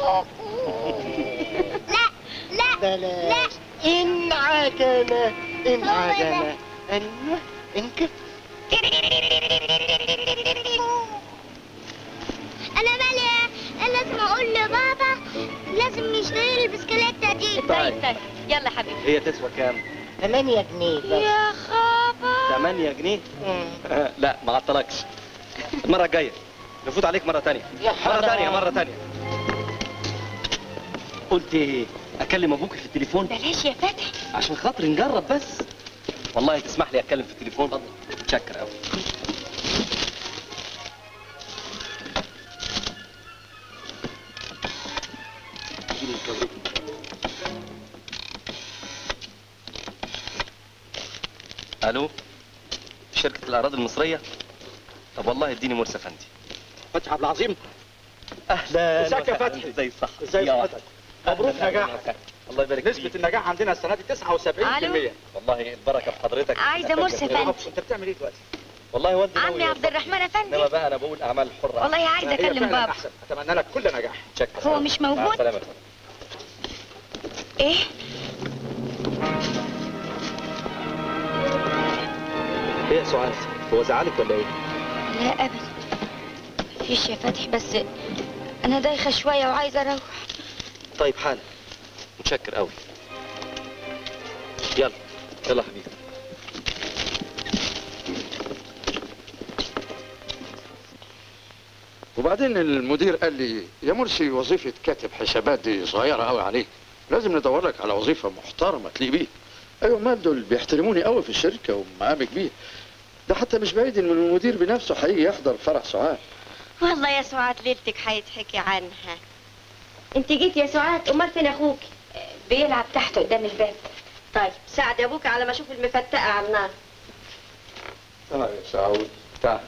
لا لا بلاش انعجنة انعجنة ايوه انكف لازم نشتري لي البسكليتة دي طيب. طيب يلا حبيبي هي تسوى كام 8 جنيه بس يا خبر 8 جنيه لا ما عطلكش المره الجايه نفوت عليك مره تانية يا مره حرام. تانية مره تانية قلت ايه اكلم ابوك في التليفون بلاش يا فتحي عشان خاطر نجرب بس والله تسمح لي اتكلم في التليفون متشكر قوي الو شركة الأراضي المصرية طب والله اديني مرسى افندي فتحي عبد العظيم اهلا ازيك يا وسهلا. فتحي؟ ازاي صح ازاي صحتك مبروك نجاحك الله يبارك فيك نسبة النجاح عندنا السنة دي 79% والله البركة في حضرتك عايزة مرسى العفو، فندي انت بتعمل ايه دلوقتي؟ والله والدي عمي عبد الرحمن افندي انما بقى انا بقول اعمال حرة والله عايزة هي اكلم فعلاً بابا احسن اتمنى لك كل نجاح شكرا هو مش موجود؟ مع السلامة ايه ايه يا سعاد هو زعلك ولا ايه؟ لا ابدا مفيش يا فتحي بس انا دايخه شويه وعايزه اروح طيب حالا متشكر قوي يلا يلا يا حبيبي وبعدين المدير قال لي يا مرسي وظيفة كاتب حسابات دي صغيرة قوي عليك لازم ندور لك على وظيفة محترمة تليق بيك ايوه مال دول بيحترموني قوي في الشركة ومقامي كبير ده حتى مش بعيد ان المدير بنفسه هيجي يحضر فرح سعاد والله يا سعاد ليلتك هيتحكي عنها انت جيت يا سعاد امال فين اخوك بيلعب تحت قدام الباب طيب ساعد ابوك على ما اشوف المفتقه على النار تعال يا سعود تعال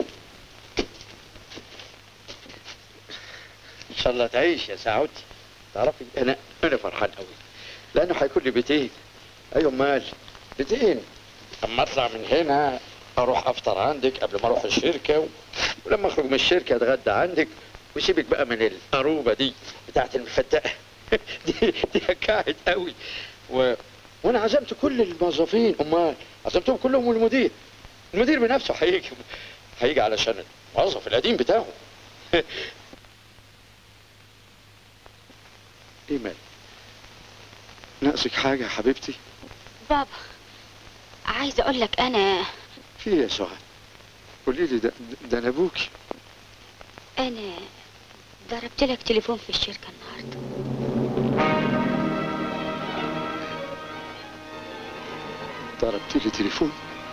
ان شاء الله تعيش يا سعود تعرفي انا انا فرحان قوي لانه هيكون لي بيتين ايوه مال بيتين اما اطلع من هنا اروح افطر عندك قبل ما اروح الشركه و... ولما اخرج من الشركه اتغدى عندك وسيبك بقى من القروبه دي بتاعت المفتقه دي دي كاعد قوي و... وانا عزمت كل الموظفين امال عزمتهم كلهم والمدير المدير بنفسه هيجي هيجي علشان الموظف القديم بتاعه ايه مال ناقصك حاجه يا حبيبتي بابا عايزه اقول لك انا في إيه يا سعاد قولي لي ده, ده انا ابوكي انا ضربت لك تليفون في الشركه النهارده ضربت لي تليفون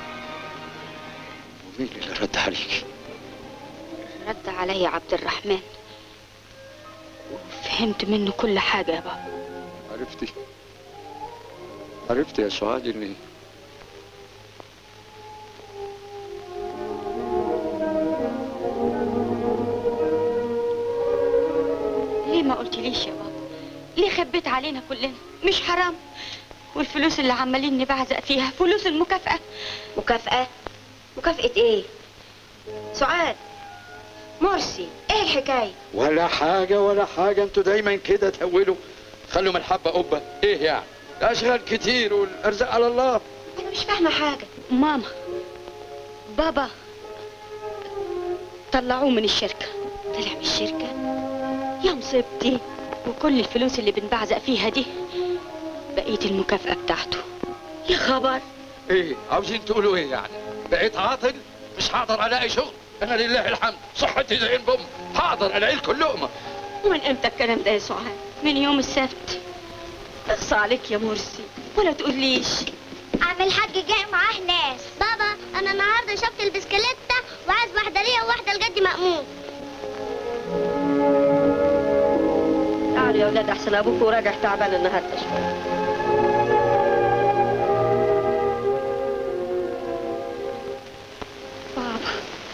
ومين اللي رد عليك رد عليا عبد الرحمن وفهمت منه كل حاجه يا بابا عرفتي عرفت يا سعاد اني ليه ما قلتليش يا بابا ليه خبيت علينا كلنا مش حرام والفلوس اللي عمالين نبعزق فيها فلوس المكافأة مكافأة مكافأة ايه سعاد مرسي ايه الحكايه ولا حاجة ولا حاجة انتوا دايما كده تهولوا خلوا من حبة قبة ايه يعني الاشغال كتير والارزاق على الله انا مش فاهمه حاجه ماما بابا طلعوه من الشركة طلع من الشركة يا مصيبتي وكل الفلوس اللي بنبعزق فيها دي بقيت المكافأة بتاعته يا خبر ايه عاوزين تقولوا ايه يعني بقيت عاطل مش هقدر الاقي شغل انا لله الحمد صحتي زي البوم هقدر الاقي لكم لقمة ومن امتى الكلام ده يا سعاد من يوم السبت اخصى عليك يا مرسي ولا تقوليش عم الحاج جاي معاه ناس بابا انا النهارده شفت البسكليتة وعايز واحده ليا وواحده لجدي مأمون تعالوا يا ولاد احسن ابوك وراجع تعبان النهارده شويه بابا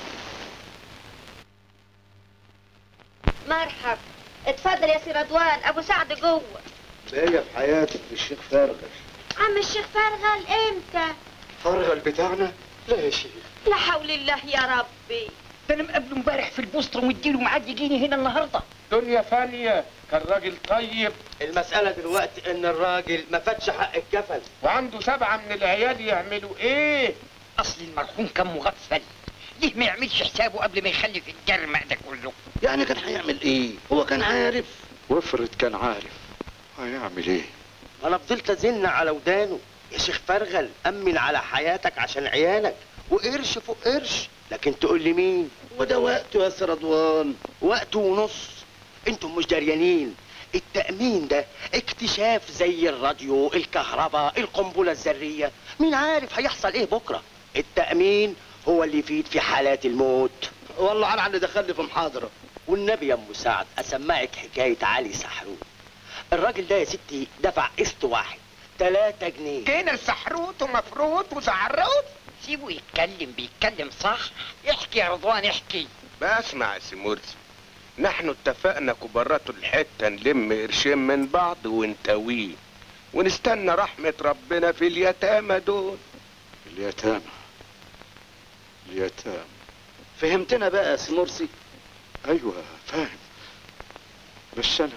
مرحب اتفضل يا سي رضوان ابو سعد جوه باقية في حياتك الشيخ فرغل عم الشيخ فرغل امتى فرغل بتاعنا لا يا شيخ لا حول الله يا ربي ده انا مقابله امبارح في البوسطه ومديله ميعاد يجيني هنا النهارده دنيا فانية كان راجل طيب المسألة دلوقتي ان الراجل ما فاتش حق الكفل وعنده سبعة من العيال يعملوا ايه اصل المرحوم كان مغفل ليه ما يعملش حسابه قبل ما يخلف الجرمق ده كله يعني كان هيعمل ايه هو كان عارف وافرض كان عارف هيعمل ايه انا فضلت ازن على ودانه يا شيخ فرغل امن على حياتك عشان عيالك وقرش فوق قرش لكن تقول لي مين وده وقته يا سي رضوان وقت ونص انتم مش دريانين التأمين ده اكتشاف زي الراديو الكهرباء القنبلة الذرية مين عارف هيحصل ايه بكرة التأمين هو اللي يفيد في حالات الموت والله على اللي دخلني في محاضرة والنبي يا ام سعد اسمعك حكاية علي سحروق الراجل ده يا ستي دفع قسط واحد 3 جنيه جينا سحروت ومفروت وزعروت سيبه يتكلم بيتكلم صح احكي يا رضوان احكي بسمع يا سي مرسي نحن اتفقنا كبرات الحتة نلم قرشين من بعض ونتويه ونستنى رحمة ربنا في اليتامى دول اليتامى اليتامى فهمتنا بقى يا سي مرسي ايوه فاهم بس انا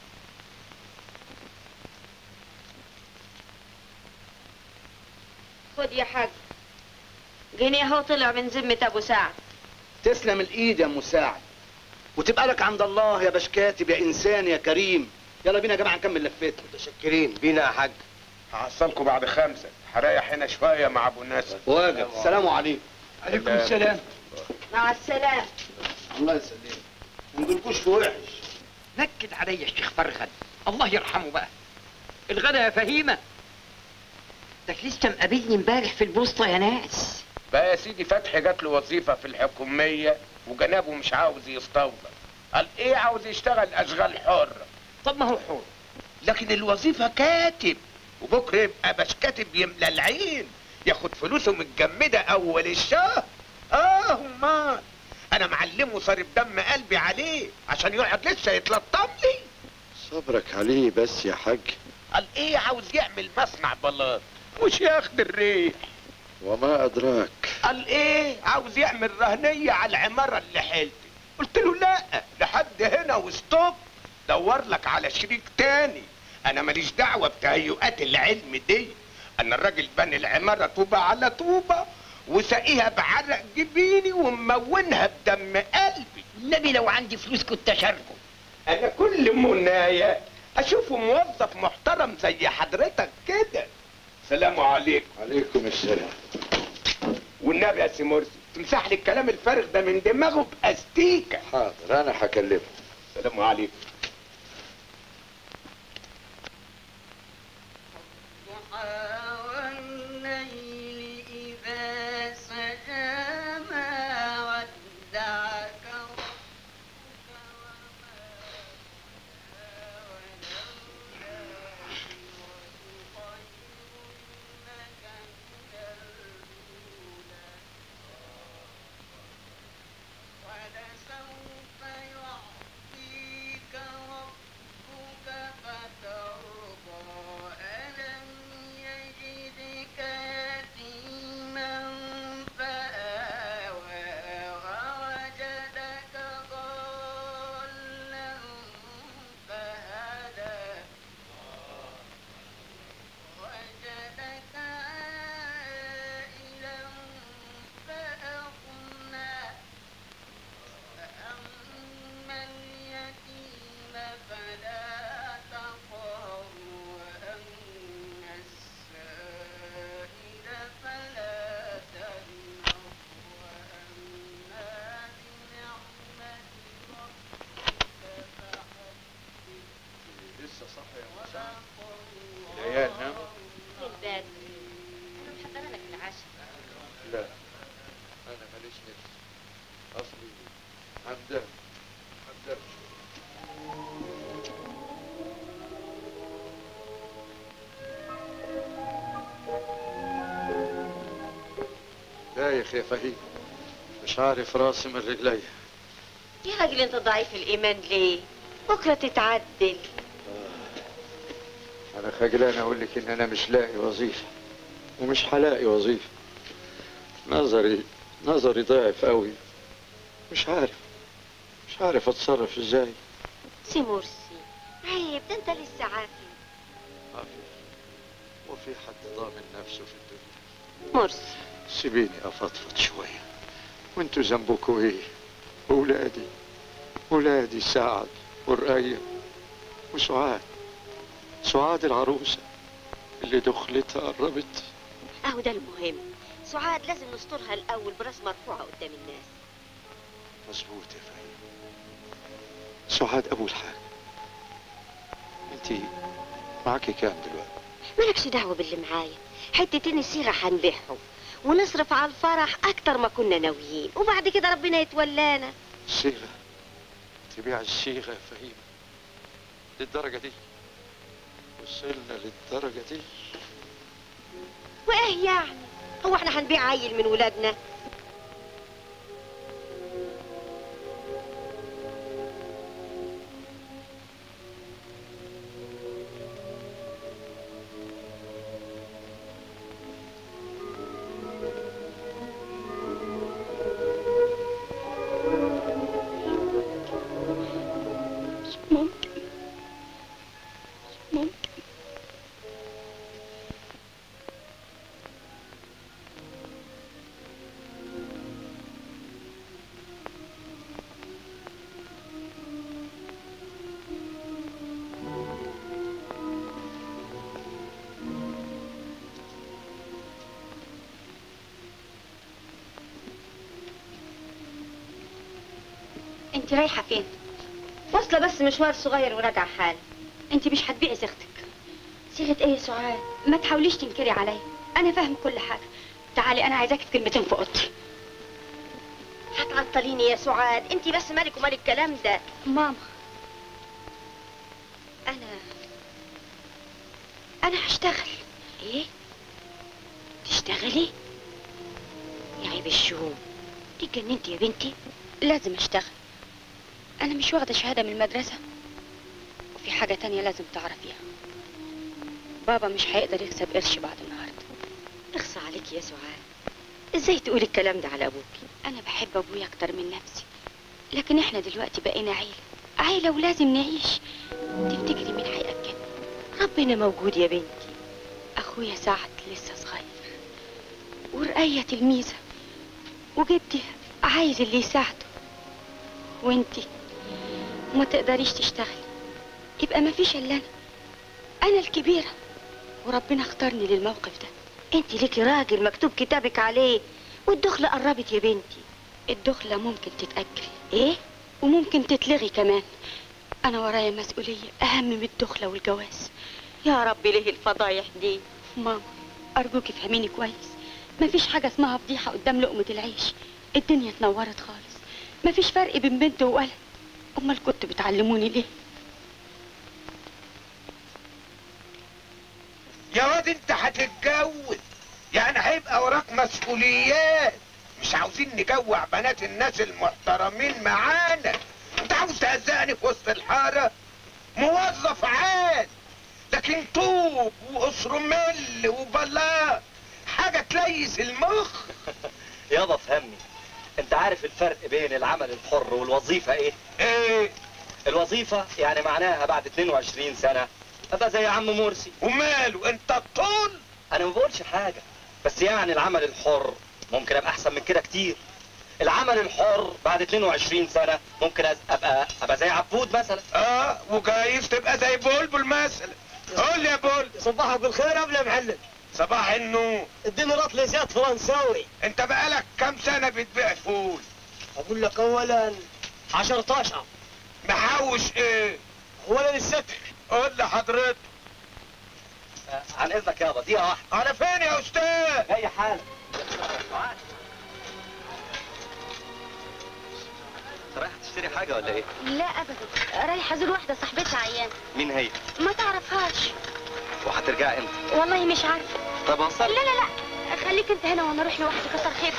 خد يا حاج جنيه اهو طلع من ذمة ابو سعد تسلم الايد يا مساعد وتبقى لك عند الله يا باش كاتب يا انسان يا كريم يلا بينا يا جماعه نكمل لفتنا متشكرين بينا يا حاج هحصلكم بعد خمسة هريح هنا شوية مع ابو ناسر واجب السلام عليكم عليكم السلام. مع السلامة الله يسلمك ما نقولكوش في وحش نكد عليا الشيخ فرغل الله يرحمه بقى الغدا يا فهيمة ده لسه مقابلني امبارح في البوسطة يا ناس بقى يا سيدي فتحي جات له وظيفة في الحكومية وجنابه مش عاوز يستوظف قال ايه عاوز يشتغل اشغال حرة طب ما هو حر لكن الوظيفة كاتب وبكرة يبقى باش كاتب يملى العين ياخد فلوسه متجمدة اول الشهر اه امال انا معلمه صارف دم قلبي عليه عشان يقعد لسه يتلطم لي صبرك عليه بس يا حاج قال ايه عاوز يعمل مصنع بلاط مش ياخد الريح وما ادراك قال ايه عاوز يعمل رهنية على العمارة اللي حيلتي قلت له لا لحد هنا وستوب دور لك على شريك تاني انا ماليش دعوة بتهيؤات العلم دي انا الراجل بني العمارة طوبة على طوبة وساقيها بعرق جبيني وممونها بدم قلبي النبي لو عندي فلوس كنت اشاركه انا كل منايا اشوفه موظف محترم زي حضرتك كده سلام عليكم عليكم السلام والنبي يا سي مرسي تمسح لي الكلام الفارغ ده من دماغه باستيكه حاضر انا هكلمه سلام عليكم والليل إذا سجى ما ودعك ولسوف يعطيك ربك فترضى ألم يجدك يتيما فآوى ووجدك ضالا فهدى وجدك عائلا فأغنى فأما اليتيم فلا تقهر وأما السائل فلا تنهر وأما بنعمة ربك فحدث لسه صح يا صدق الله العيال ناموا الباب انا محضره لك العشاء لا انا ماليش نفس اصلي همدان همدان دايخ يا فهيم مش عارف راسي من رجلي يا راجل انت ضعيف الايمان ليه بكره تتعدل انا خجلان اقول لك ان انا مش لاقي وظيفه ومش هلاقي وظيفه نظري نظري ضعف قوي مش عارف مش عارف اتصرف ازاي سي مرسي عيب ده انت لسه عافي عافية. وفي حد ضامن نفسه في الدنيا مرسي سيبيني افضفض شويه وانتوا ذنبكوا ايه ولادي ولادي سعد ورقية وسعاد سعاد العروسة اللي دخلتها قربت اهو ده المهم سعاد لازم نسترها الاول براس مرفوعه قدام الناس مظبوط يا فهيم سعاد أول حاجة انت معاكي كام دلوقتي مالكش دعوه باللي معايا حتتين السيره هنبيعهم ونصرف على الفرح اكتر ما كنا ناويين وبعد كده ربنا يتولانا الصيغة تبيع الصيغة يا فهيم للدرجة دي وصلنا للدرجة دي وايه يعني هو احنا هنبيع عيل من ولادنا ممكن ممكن انت رايحه فين واصله بس مشوار صغير وراجعه حال انت مش هتبيعي صيغتك صيغه ايه يا سعاد ما تحاوليش تنكري عليا انا فاهم كل حاجه تعالي انا عايزاكي في كلمتين في اوضتي هتعطليني يا سعاد انت بس مالك ومال الكلام ده ماما انا انا هشتغل ايه تشتغلي يا عيب الشوم دي اتجننتي يا بنتي لازم اشتغل انا مش واخده شهاده من المدرسه وفي حاجه تانية لازم تعرفيها بابا مش هيقدر يكسب قرش بعد النهارده اخصى عليك يا سعاد ازاي تقولي الكلام ده على ابوكي انا بحب ابويا اكتر من نفسي لكن احنا دلوقتي بقينا عيله عيله ولازم نعيش تفتكري مين هياكلنا ربنا موجود يا بنتي اخويا سعد لسه صغير ورقية تلميذة وجدي عايز اللي يساعده وانتي ما تقدريش تشتغلي يبقى ما فيش الا انا انا الكبيرة وربنا اختارني للموقف ده انت ليكي راجل مكتوب كتابك عليه والدخلة قربت يا بنتي الدخلة ممكن تتأجل ايه وممكن تتلغي كمان انا ورايا مسؤولية اهم من الدخلة والجواز يا رب ليه الفضايح دي ماما ارجوكي فهميني كويس مفيش حاجة اسمها فضيحة قدام لقمة العيش الدنيا اتنورت خالص مفيش فرق بين بنت وولد امال كنتوا بتعلموني ليه يا واد انت هتتجوز يعني هيبقى وراك مسؤوليات مش عاوزين نجوع بنات الناس المحترمين معانا انت عاوز تهزقني في وسط الحارة موظف عاد لكن طوب واسرمل وبلاط حاجة تليس المخ يابا فهمني انت عارف الفرق بين العمل الحر والوظيفة ايه؟ ايه؟ الوظيفة يعني معناها بعد 22 سنة ابقى زي عم مرسي وماله انت الطول؟ انا ما بقولش حاجة بس يعني العمل الحر ممكن ابقى احسن من كده كتير العمل الحر بعد 22 سنة ممكن أز- ابقى ابقى زي عبود مثلا اه وجايز تبقى زي بلبل مثلا قول لي يا بلبل صباحك بالخير قبل يا معلم صباح النور اديني رطل زيت فرنساوي انت بقالك كام سنة بتبيع فول اقول لك اولا 10 محوش ايه اولا الستر قول لحضرتك آه، عن اذنك يابا دقيقة واحدة على فين يا استاذ اي حالة رايح تشتري حاجة ولا ايه؟ لا ابدا رايحة ازور واحدة صاحبتها عيان مين هي؟ ما تعرفهاش وهترجعي امتى؟ والله مش عارفة طب لا وصل لا لا خليك انت هنا وانا اروح لوحدي كتر خيرك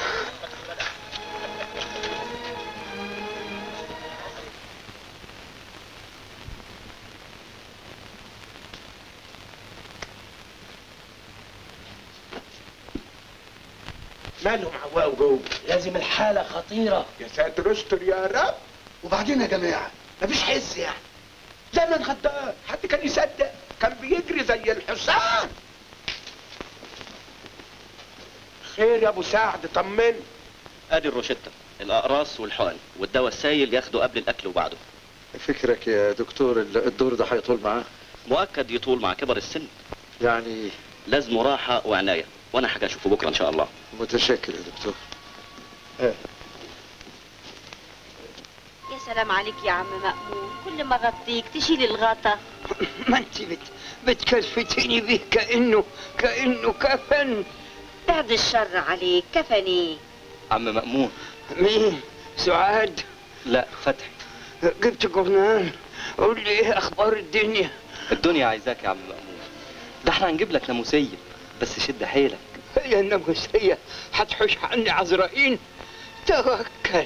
مالهم عواو جوه لازم الحالة خطيرة يا ساتر استر يا رب وبعدين يا جماعة مفيش حس يعني زمن غدار حد كان يصدق كان بيجري زي الحصان خير يا ابو سعد طمني ادي الروشتة الاقراص والحقن والدواء السايل ياخده قبل الاكل وبعده فكرك يا دكتور ال- الدور ده هيطول معاه مؤكد يطول مع كبر السن يعني لازمه راحه وعنايه وانا حاجه اشوفه بكره ان شاء الله متشكر يا دكتور يا سلام عليك يا عم مأمون كل ما غطيك تشيل الغطا ما انت بت... بتكلفتيني بيه كأنه كأنه كفن بعد الشر عليك كفني عم مأمون مين؟ سعاد لا فتحي جبت جورنال قول لي ايه اخبار الدنيا الدنيا عايزاك يا عم مأمون ده احنا هنجيب لك ناموسيه بس شد حيلك هي الناموسية هتحوش عني عزرائيل توكل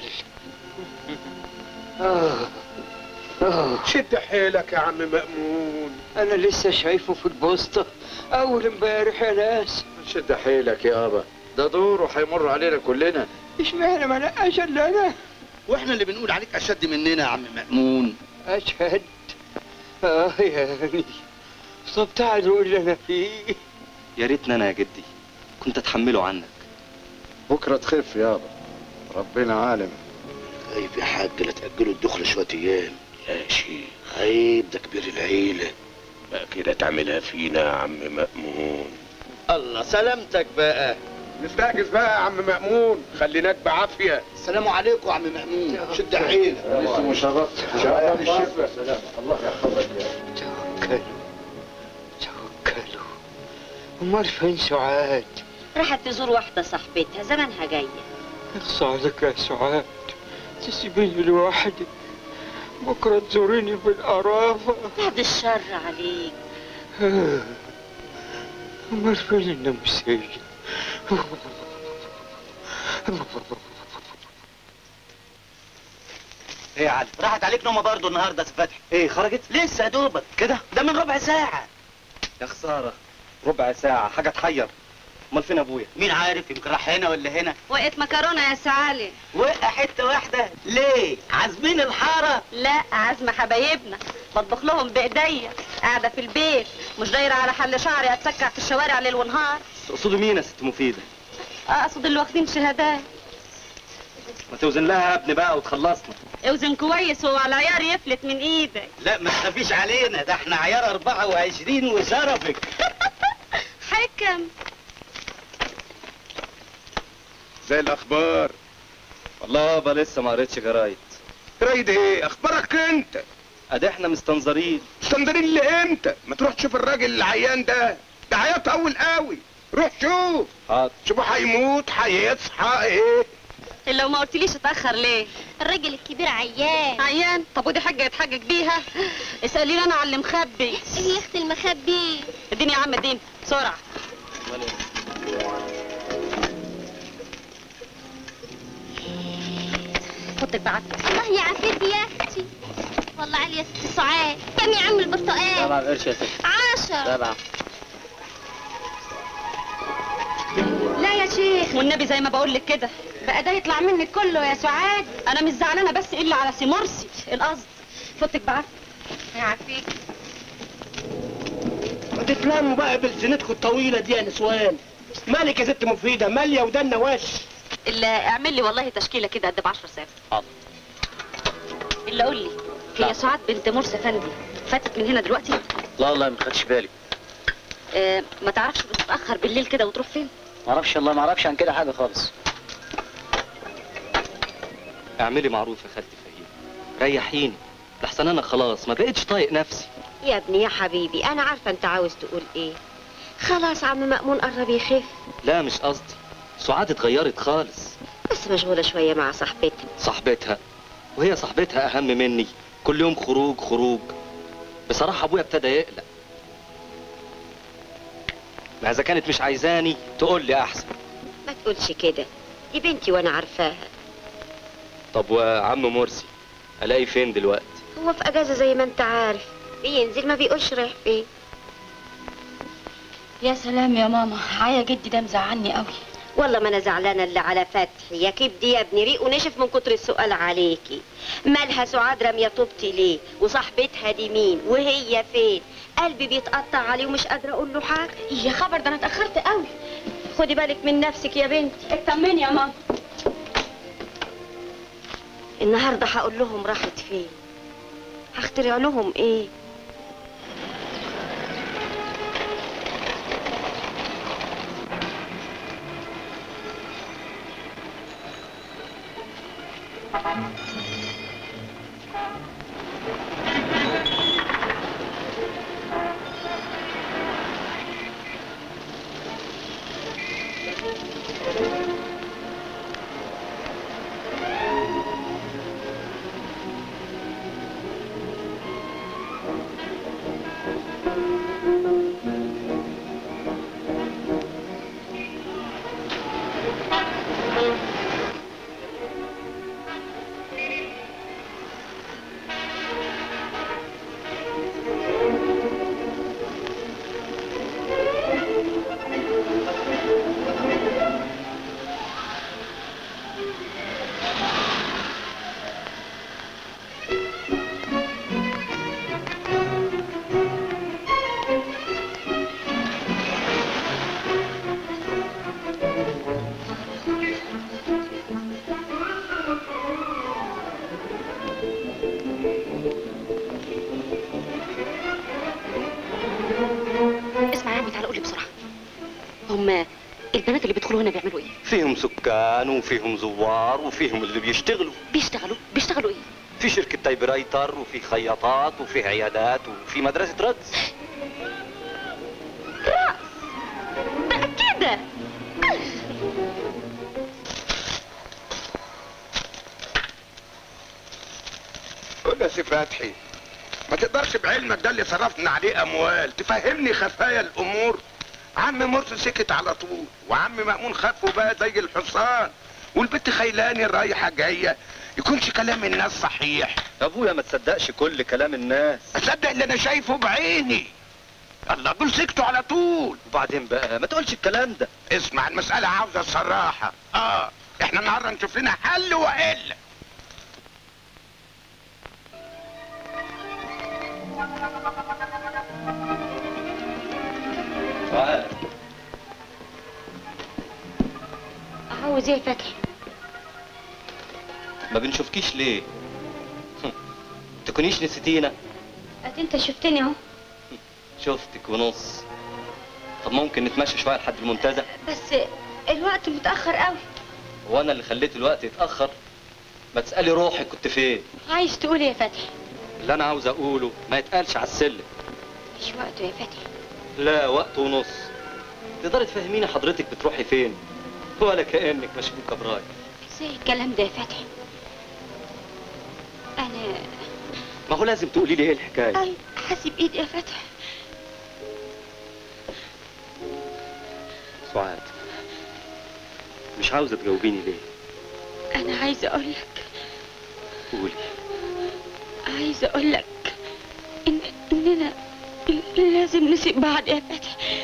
آه. آه. شد حيلك يا عم مأمون انا لسه شايفه في البوسطة اول امبارح يا ناس شد حيلك يابا ده دور وهيمر علينا كلنا اشمعنى ما لقاش الا انا واحنا اللي بنقول عليك اشد مننا يا عم مأمون اشهد اه يعني طب تعالوا اللي انا فيه يا ريتني انا يا جدي كنت اتحمله عنك بكره تخف يابا ربنا عالم طيب يا حاج لا تأجلوا الدخل شوية أيام يا شيخ عيب ده كبير العيلة بقى كده تعملها فينا يا عم مأمون الله سلامتك بقى نستعجز بقى يا عم مأمون خليناك بعافية السلام عليكم يا عم مأمون شد حيلك لسه مشرفت شعبان الشفا سلام الله يحفظك يا توكلوا توكلوا امال فين سعاد راحت تزور واحدة صاحبتها زمانها جاية اخصى عليك يا سعاد تسيبيني لوحدي بكرة تزوريني بالقرافة بعد الشر عليك آه. امال فين النمسية ايه يا علي راحت عليك نومه برضه النهارده يا فتحي ايه خرجت لسه يا دوبك كده ده من ربع ساعه يا خساره ربع ساعه حاجه تحير امال فين ابويا مين عارف يمكن راح هنا ولا هنا وقت مكرونه يا سعالي وقع حته واحده ليه عازمين الحاره لا عازمه حبايبنا بطبخ لهم بايديا قاعده في البيت مش دايره على حل شعري اتسكع في الشوارع ليل ونهار تقصدوا مين يا ست مفيده اقصد اللي واخدين شهادات ما توزن لها يا ابني بقى وتخلصنا اوزن كويس وهو على العيار يفلت من ايدك لا ما تخافيش علينا ده احنا عيار 24 وشرفك حكم زي الأخبار والله يابا لسه ما قريتش جرايد رايد ايه اخبارك انت ادي احنا مستنظرين مستنظرين لامتى ما تروح تشوف الراجل العيان ده ده حياته اول قوي روح شوف حاضر شوفه هيموت هيصحى ايه الا وما قلتليش اتاخر ليه الراجل الكبير عيان عيان طب ودي حاجه يتحجج بيها اساليني انا على اللي مخبي ايه يا اختي المخبي اديني يا عم اديني بسرعه حطك بعافيه الله يعافيك يا اختي والله علي يا ست سعاد كم يا عم البرتقال سبعة قرش يا ست عشرة سبعة لا يا شيخ والنبي زي ما بقول لك كده بقى ده يطلع منك كله يا سعاد انا مش زعلانه بس الا على سي مرسي القصد فوتك بعافيه يعافيك ما تتلموا بقى بلسنتكم الطويلة دي يا نسوان مالك يا ست مفيدة مالية ودنا وش الا اعمل لي والله تشكيله كده قد ب 10 ساعات حاضر الا قول لي هي سعاد بنت مرسي فندي فاتت من هنا دلوقتي لا والله ما خدش بالي آه ما تعرفش بتتاخر بالليل كده وتروح فين ما اعرفش والله ما اعرفش عن كده حاجة خالص اعملي معروف يا خالتي فهيم ريحيني لحسن انا خلاص ما بقتش طايق نفسي يا ابني يا حبيبي انا عارفه انت عاوز تقول ايه خلاص عم مأمون قرب يخف لا مش قصدي سعاد اتغيرت خالص بس مشغوله شويه مع صاحبتها صاحبتها وهي صاحبتها اهم مني كل يوم خروج خروج بصراحة ابويا ابتدى يقلق ما اذا كانت مش عايزاني تقول لي احسن ما تقولش كده دي بنتي وانا عارفاها طب وعم مرسي الاقي فين دلوقتي هو في اجازه زي ما انت عارف بينزل ما بيقولش رايح فين يا سلام يا ماما عيا جدي ده مزعلني قوي والله ما انا زعلانه اللي على فتحي يا كبدي يا ابني ريق ونشف من كتر السؤال عليكي مالها سعاد راميه طوبتي ليه وصاحبتها دي مين وهي فين قلبي بيتقطع عليه ومش قادره اقول له حاجه يا خبر ده انا اتاخرت قوي خدي بالك من نفسك يا بنتي اطمني يا ماما النهارده هقول لهم راحت فين هخترع لهم ايه اسمع يا عمي تعالى قول لي بسرعه هم البنات اللي بيدخلوا هنا بيعملوا ايه فيهم سكان وفيهم زوار وفيهم اللي بيشتغلوا بيشتغلوا بيشتغلوا ايه في شركة تايب رايتر وفي خياطات وفي عيادات وفي مدرسة رقص بقى كده قول يا سي فتحي ما تقدرش بعلمك ده اللي صرفنا عليه اموال تفهمني خفايا الامور عم مرسي سكت على طول وعم مأمون خفه بقى زي الحصان والبنت خيلاني رايحه جايه يكونش كلام الناس صحيح ابويا ما تصدقش كل كلام الناس اصدق اللي انا شايفه بعيني الله دول سكتوا على طول وبعدين بقى ما تقولش الكلام ده اسمع المسألة عاوزة صراحة اه احنا النهاردة نشوف لنا حل والا تعال عاوز ايه يا فتحي ما بنشوفكيش ليه تكونيش نسيتينا ادي انت شفتني اهو شفتك ونص طب ممكن نتمشى شويه لحد المنتزه بس الوقت متاخر قوي وانا اللي خليت الوقت يتاخر ما تسالي روحي كنت فين عايز تقول ايه يا فتحي اللي انا عاوز اقوله ما يتقالش على السلم مش وقته يا فتحي لا وقت ونص تقدري تفهميني حضرتك بتروحي فين ولا كانك مشبوكه براي ازاي الكلام ده يا فتحي انا ما هو لازم تقولي لي ايه الحكايه اي حاسب ايدي يا فتحي سعاد مش عاوزه تجاوبيني ليه انا عايزه اقول لك قولي عايزه اقول لك ان اننا لازم نسيب بعض يا فتحي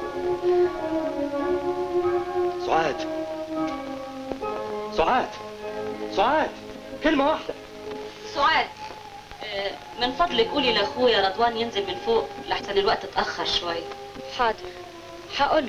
سعاد سعاد سعاد كلمه واحده سعاد آه، من فضلك قولي لاخويا رضوان ينزل من فوق لحسن الوقت اتاخر شويه حاضر هقول له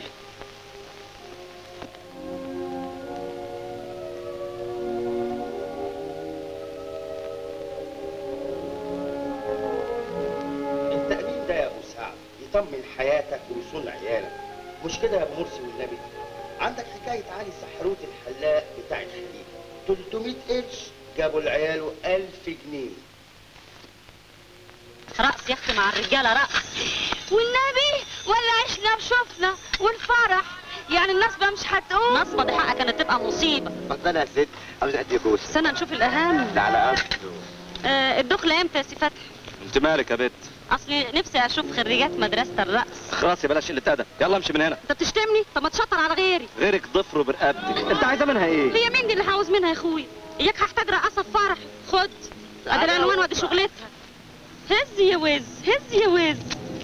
التأمين ده يا أبو سعد يطمن حياتك ويصون عيالك مش كده يا أبو مرسي والنبي عندك حكاية علي سحروت الحلاق بتاع الخليج 300 قرش جابوا العيال 1000 جنيه رقص يا اختي مع الرجاله رقص والنبي ولا عشنا وشفنا والفرح يعني النصبة مش هتقوم نصبة دي حقها كانت تبقى مصيبة اتفضل يا ست عاوز قد ايه كوسة استنى نشوف الأهم ده على قد آه الدخلة امتى يا سي فتحي؟ انت مالك يا بت أصلي نفسي أشوف خريجات مدرسة الرقص خلاص يا بلاش قله ادب يلا امشي من هنا أنت بتشتمني؟ طب ما تشطر على غيري غيرك ضفر برقبتك انت عايزه منها ايه هي مين دي اللي عاوز منها يا اخويا؟ إياك هحتاج رقصة في فرح خد أدي العنوان وأدي شغلتها هز يا وز هز يا وز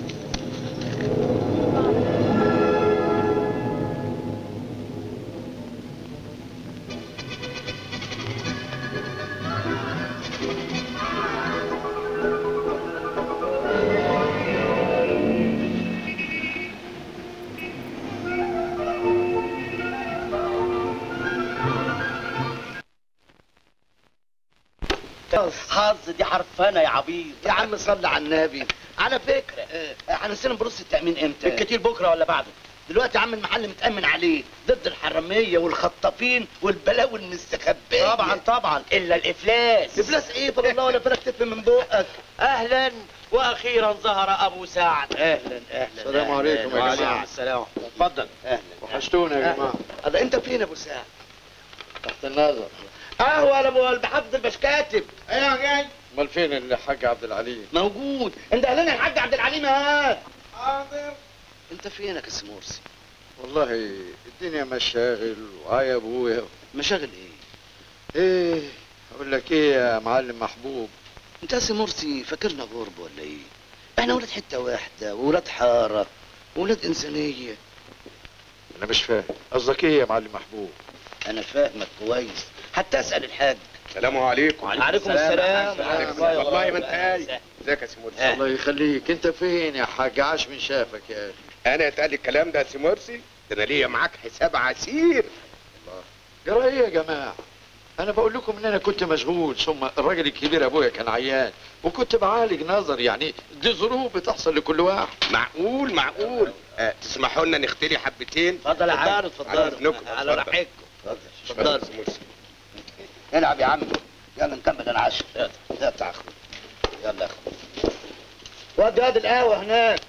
حظ دي حرفانة يا عبيط يا عم صل على النبي على فكرة احنا نسينا بنص التأمين امتى؟ بالكتير بكرة ولا بعده دلوقتي عم المحل متامن عليه ضد الحراميه والخطافين والبلاوي المستخبيه طبعا طبعا الا الافلاس افلاس ايه فضل الله ولا فلك تف من بقك اهلا واخيرا ظهر ابو سعد اهلا اهلا السلام عليكم يا جماعة. السلام اتفضل اهلا وحشتونا يا جماعه هذا انت فين يا ابو سعد تحت النظر قهوه يا ابو البحافظ البشكاتب ايوه جاي امال فين الحاج عبد العليم موجود انت اهلنا الحاج عبد العليم هات حاضر انت فينك يا سي مرسي والله الدنيا مشاغل وعيا ابويا مشاغل ايه ايه اقول لك ايه يا معلم محبوب انت يا سي مرسي فاكرنا غرب ولا ايه احنا ولاد حته واحده وولاد حاره وولاد انسانيه انا مش فاهم قصدك ايه يا معلم محبوب انا فاهمك كويس حتى اسال الحاج السلام عليكم وعليكم السلام. والله ما انت قايل ازيك يا سي مرسي الله يخليك انت فين يا حاج عاش من شافك يا اخي انا اتقال الكلام ده يا سي مرسي ده انا ليا معاك حساب عسير جرى ايه يا جماعه انا بقول لكم ان انا كنت مشغول ثم الراجل الكبير ابويا كان عيان وكنت بعالج نظر يعني دي ظروف بتحصل لكل واحد معقول معقول آه تسمحوا لنا نختلي حبتين اتفضل يا حاج اتفضل على راحتكم اتفضل اتفضل يا مرسي العب يا عم يلا نكمل انا عشر يلا تعال اخوي يلا يا اخوي ودي هاد القهوه هناك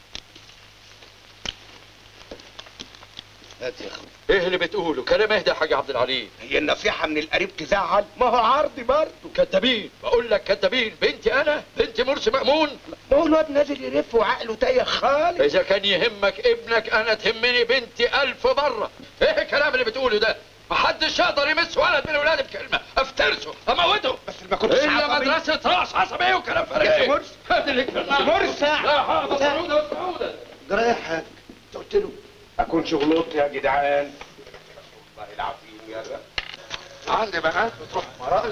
هات يا اخوي ايه اللي بتقوله كلام اهدى يا حاج عبد العليم هي النصيحه من القريب تزعل ما هو عرضي برضه كدابين بقول لك كدابين بنتي انا بنتي مرسي مأمون ما هو الواد نازل يلف وعقله تايه خالص اذا كان يهمك ابنك انا تهمني بنتي الف مره ايه الكلام اللي بتقوله ده محدش يقدر يمس ولد من ولادي بكلمه افترسه اموته بس ما كنتش الا عصبي. مدرسه راس عصبيه وكلام فارغ يا مرسي. هات اللي كلمه مرسي. لا حاضر سعوده سعوده جرى ايه يا حاج انت قلت له اكون شغلوط يا جدعان والله العظيم يا رب عندي بنات بتروح مرائس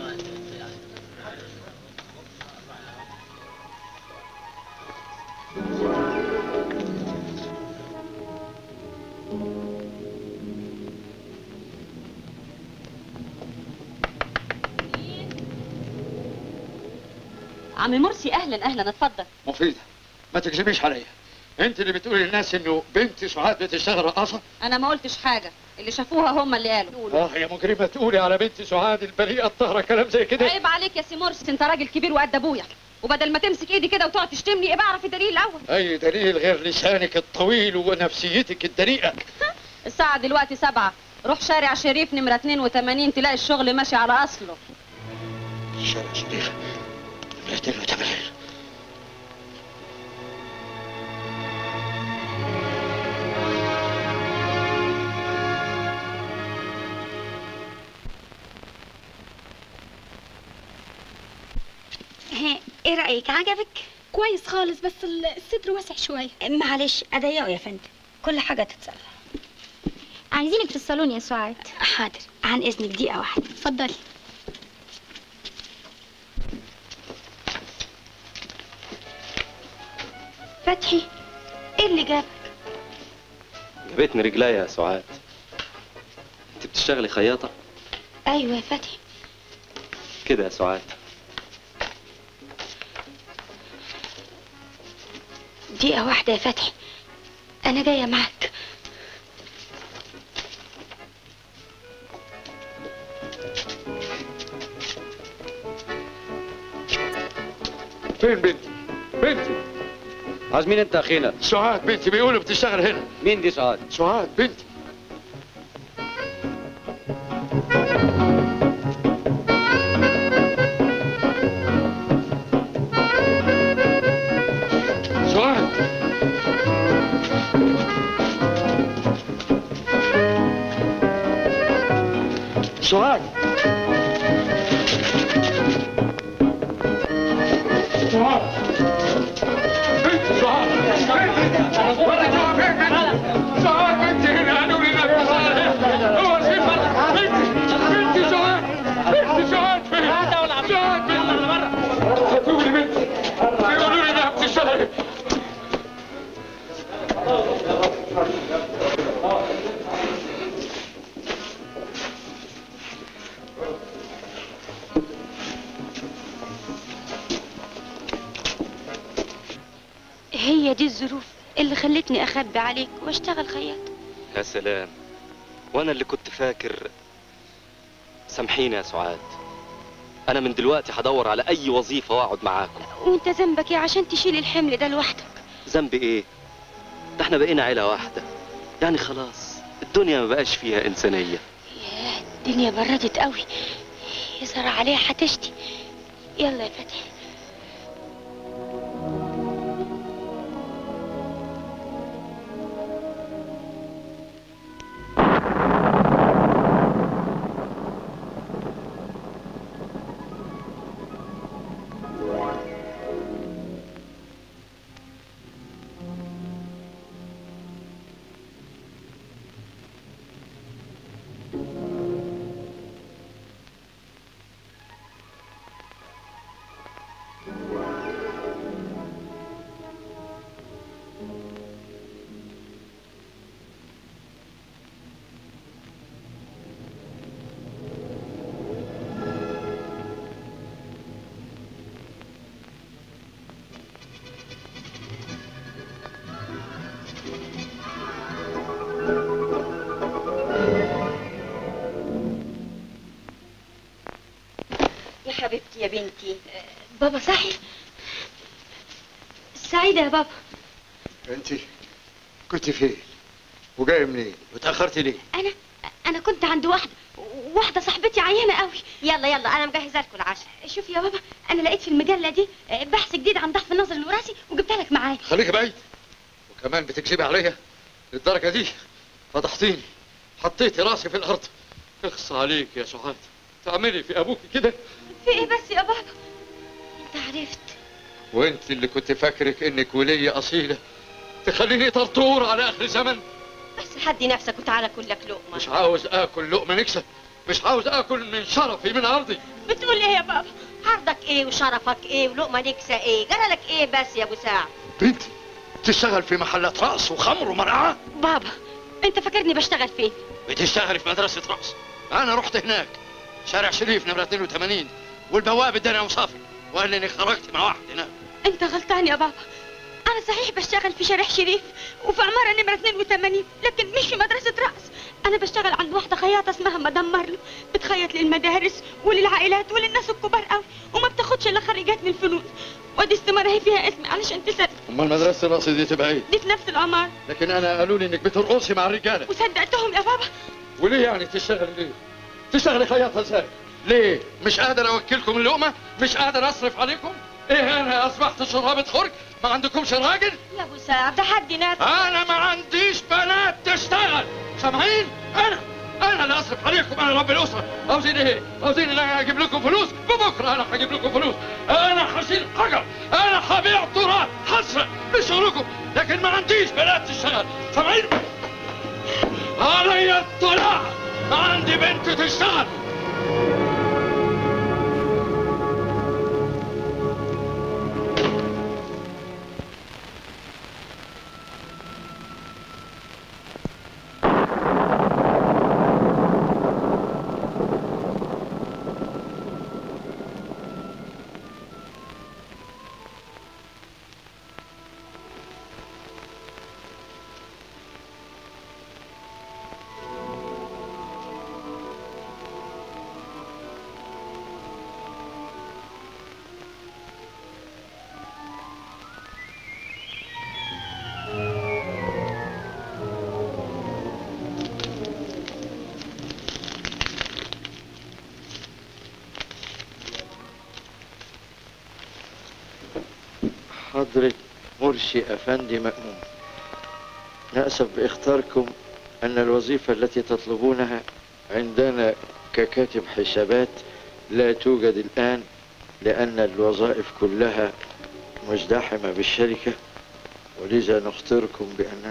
عم مرسي اهلا اهلا اتفضل مفيده ما تكذبيش عليا انت اللي بتقولي للناس انه بنتي سعاد بتشتغل رقاصه انا ما قلتش حاجه اللي شافوها هم اللي قالوا اه يا مجرمه تقولي على بنتي سعاد البريئه الطاهره كلام زي كده عيب عليك يا سي مرسي انت راجل كبير وقد ابويا وبدل ما تمسك ايدي كده وتقعد تشتمني ابقى اعرف الدليل الاول اي دليل غير لسانك الطويل ونفسيتك الدنيئه الساعه دلوقتي سبعة روح شارع شريف نمرة 82 تلاقي الشغل ماشي على اصله شارع شريف 280 ها، ايه رأيك عجبك؟ كويس خالص بس ال- الصدر واسع شويه معلش اضيقه يا فندم كل حاجة تتصرف عايزينك في الصالون يا سعاد حاضر عن اذنك دقيقة واحدة اتفضلي فتحي ايه اللي جابك؟ جابتني رجليا يا سعاد انت بتشتغلي خياطه ايوه يا فتحي كده يا سعاد دقيقة واحدة يا فتحي انا جاية معاك فين بنتي بنتي عايز مين انت اخينا سعاد بنتي بيقولوا بتشتغل هنا مين دي سعاد سعاد بنتي سعاد سعاد سعاد بنتي سعاد سعاد بنتي هنا قالوا لي انك صالح هو في فرق بنتي بنتي سعاد بنتي سعاد فين سعاد بنتي هاتوا لي بنتي بيقولوا لي انها بتشتغل هي دي الظروف اللي خلتني اخبي عليك واشتغل خياط يا سلام وانا اللي كنت فاكر سامحيني يا سعاد انا من دلوقتي هدور على اي وظيفه واقعد معاكم وانت ذنبك ايه عشان تشيل الحمل ده لوحدك ذنبي ايه ده احنا بقينا عيله واحده يعني خلاص الدنيا ما بقاش فيها انسانيه ياه الدنيا بردت قوي يا سارة عليها هتشتي يلا يا فتحي يا حبيبتي يا بنتي بابا صحي سعيدة يا بابا انت كنت فين وجاي منين وتاخرتي ليه انا انا كنت عند واحدة واحدة صاحبتي عيانة قوي يلا يلا انا مجهزة لكم العشاء شوف يا بابا انا لقيت في المجلة دي بحث جديد عن ضعف النظر الوراثي وجبتها لك معايا خليكي بعيد وكمان بتكذبي عليا للدرجه دي فضحتيني حطيتي راسي في الارض اخص عليك يا سعاد تعملي في ابوك كده في ايه بس يا بابا انت عرفت وانت اللي كنت فاكرك انك ولية اصيلة تخليني طرطور على اخر زمن بس حدي نفسك وتعالى كل لك لقمة مش عاوز اكل لقمة نكسة مش عاوز اكل من شرفي من ارضي بتقول ايه يا بابا عرضك ايه وشرفك ايه ولقمة نكسة ايه جرالك ايه بس يا ابو سعد بنتي تشتغل في محلات رأس وخمر ومرعاة بابا انت فاكرني بشتغل فين بتشتغلي في مدرسة رأس انا رحت هناك شارع شريف نمرة 82 والبواب اداني اوصافي وقال لي انك خرجت مع واحد هناك انت غلطان يا بابا انا صحيح بشتغل في شارع شريف وفي عمارة نمرة 82 لكن مش في مدرسة رأس انا بشتغل عند واحدة خياطة اسمها مدام مارلو بتخيط للمدارس وللعائلات وللناس الكبار قوي وما بتاخدش الا خريجات من الفنون ودي استمارة هي فيها اسمي علشان تصدق امال مدرسة الرأس دي تبقى ايه دي في نفس العمارة لكن انا قالوا لي انك بترقصي مع الرجالة وصدقتهم يا بابا وليه يعني تشتغلي ليه تشتغلي خياطة ازاي ليه مش قادر اوكلكم اللقمة مش قادر اصرف عليكم ايه انا اصبحت شرابة خرج ما عندكمش راجل يا ابو سعد ده حد نفسك انا ما عنديش بنات تشتغل سامعين انا انا اللي اصرف عليكم انا رب الاسره عاوزين ايه عاوزين ان انا اجيب لكم فلوس ببكره انا هجيب لكم فلوس انا هشيل حجر انا هبيع تراب هسرق بشغلكم لكن ما عنديش بنات تشتغل سامعين علي الطلاق ما عندي بنت تشتغل حضرة مرشي أفندي مأمون نأسف بإخطاركم أن الوظيفة التي تطلبونها عندنا ككاتب حسابات لا توجد الآن لأن الوظائف كلها مزدحمة بالشركة ولذا نخطركم بأننا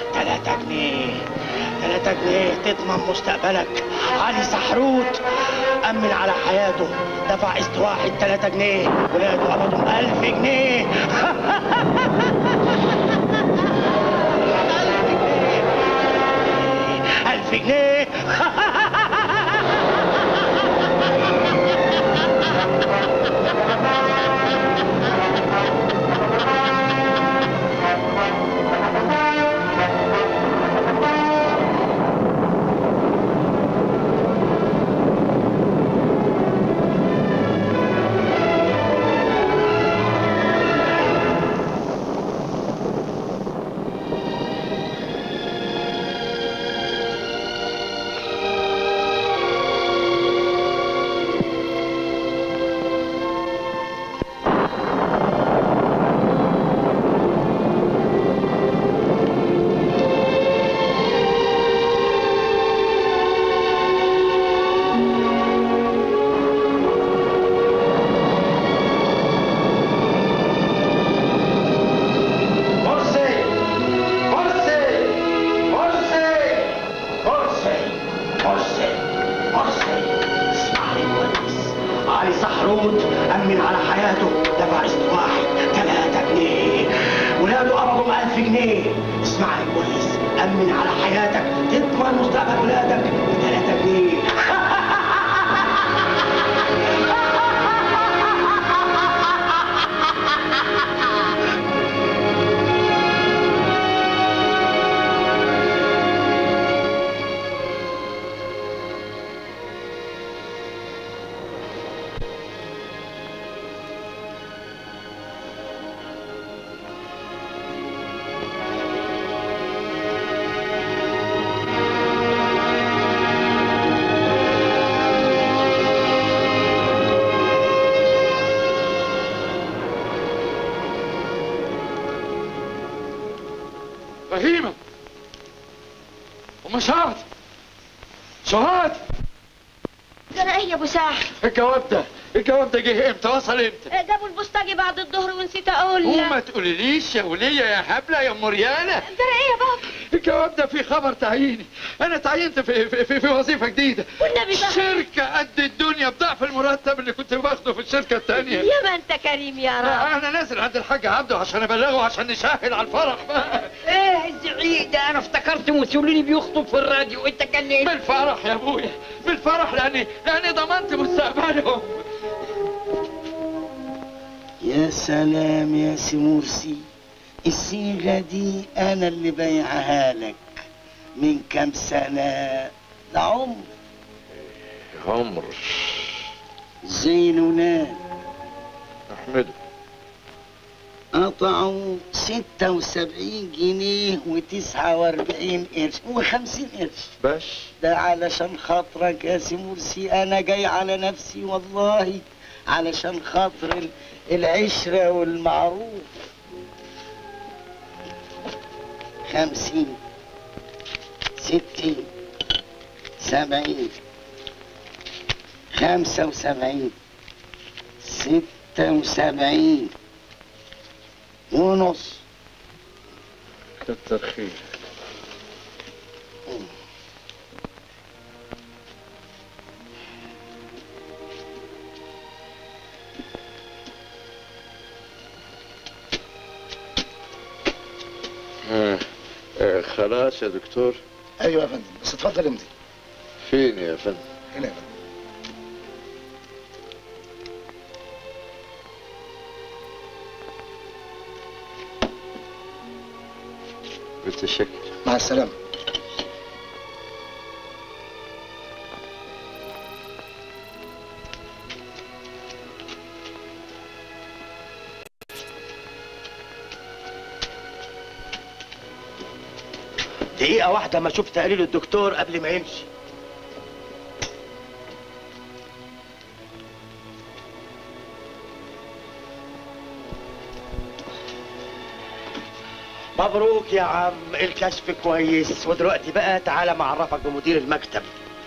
تلاتة جنيه تلاتة جنيه تضمن مستقبلك علي سحروت أمن على حياته دفع قسط واحد تلاتة جنيه ولاده قبضهم ألف جنيه ألف جنيه مرسي مرسي مرسي مرسي مرسي مرسي اسمعني كويس علي سحروت أمن على حياته دفع قسط واحد تلاتة جنيه ولاده قبضهم ألف جنيه اسمعني كويس أمن على حياتك تضمن مستقبل ولادك بتلاتة جنيه فهيمة أم شهد شهد جرى ايه يا ابو سعد الجواب ده الجواب ده جه امتى وصل امتى جابوا البوسطجي بعد الظهر ونسيت اقول وما لك تقوليليش يا ولية يا هبلة يا مريانة جرى ايه يا بابا الجواب ده فيه خبر تعييني انا تعينت في, في, في, في وظيفة جديدة والنبي بقى شركة قد الدنيا بضعف المرتب اللي كنت باخده في الشركة التانية يا ما انت كريم يا رب انا نازل عند الحاج عبده عشان ابلغه عشان نشاهد على الفرح بقى ايه الزعيق ده انا افتكرت مسوليني بيخطب في الراديو انت كان ايه بالفرح يا ابويا بالفرح لاني لاني ضمنت مستقبلهم يا سلام يا سي مرسي الصيغة دي أنا اللي بايعها لك من كام سنة ده عمر عمر زي الولاد احمد قطعوا ستة وسبعين جنيه وتسعة واربعين قرش وخمسين قرش بس ده علشان خاطرك يا سي مرسي أنا جاي على نفسي والله علشان خاطر ال- العشرة والمعروف خمسين ستين سبعين خمسة وسبعين ستة وسبعين ونص كتر خير آه. آه. خلاص يا دكتور ايوه يا فندم بس اتفضل امضي فين يا فندم هنا يا فندم بالتشكر مع السلامه دقيقة واحدة ما اشوف تقرير الدكتور قبل ما يمشي مبروك يا عم الكشف كويس ودلوقتي بقى تعالى معرفك بمدير المكتب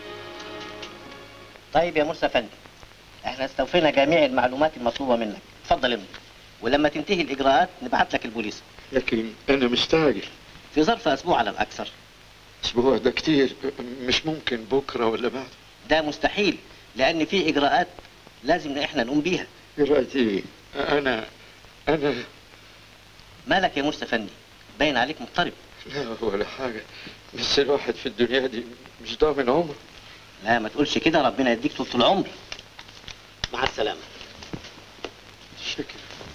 طيب يا مرسى فندم احنا استوفينا جميع المعلومات المطلوبة منك اتفضل امضي ولما تنتهي الإجراءات نبعت لك البوليس لكن انا مستعجل في ظرف اسبوع على الاكثر اسبوع ده كتير مش ممكن بكره ولا بعد ده مستحيل لان في اجراءات لازم احنا نقوم بيها دلوقتي انا انا مالك يا مرسي افندي باين عليك مضطرب لا ولا حاجه بس الواحد في الدنيا دي مش ضامن عمره لا ما تقولش كده ربنا يديك طول العمر مع السلامه شكرا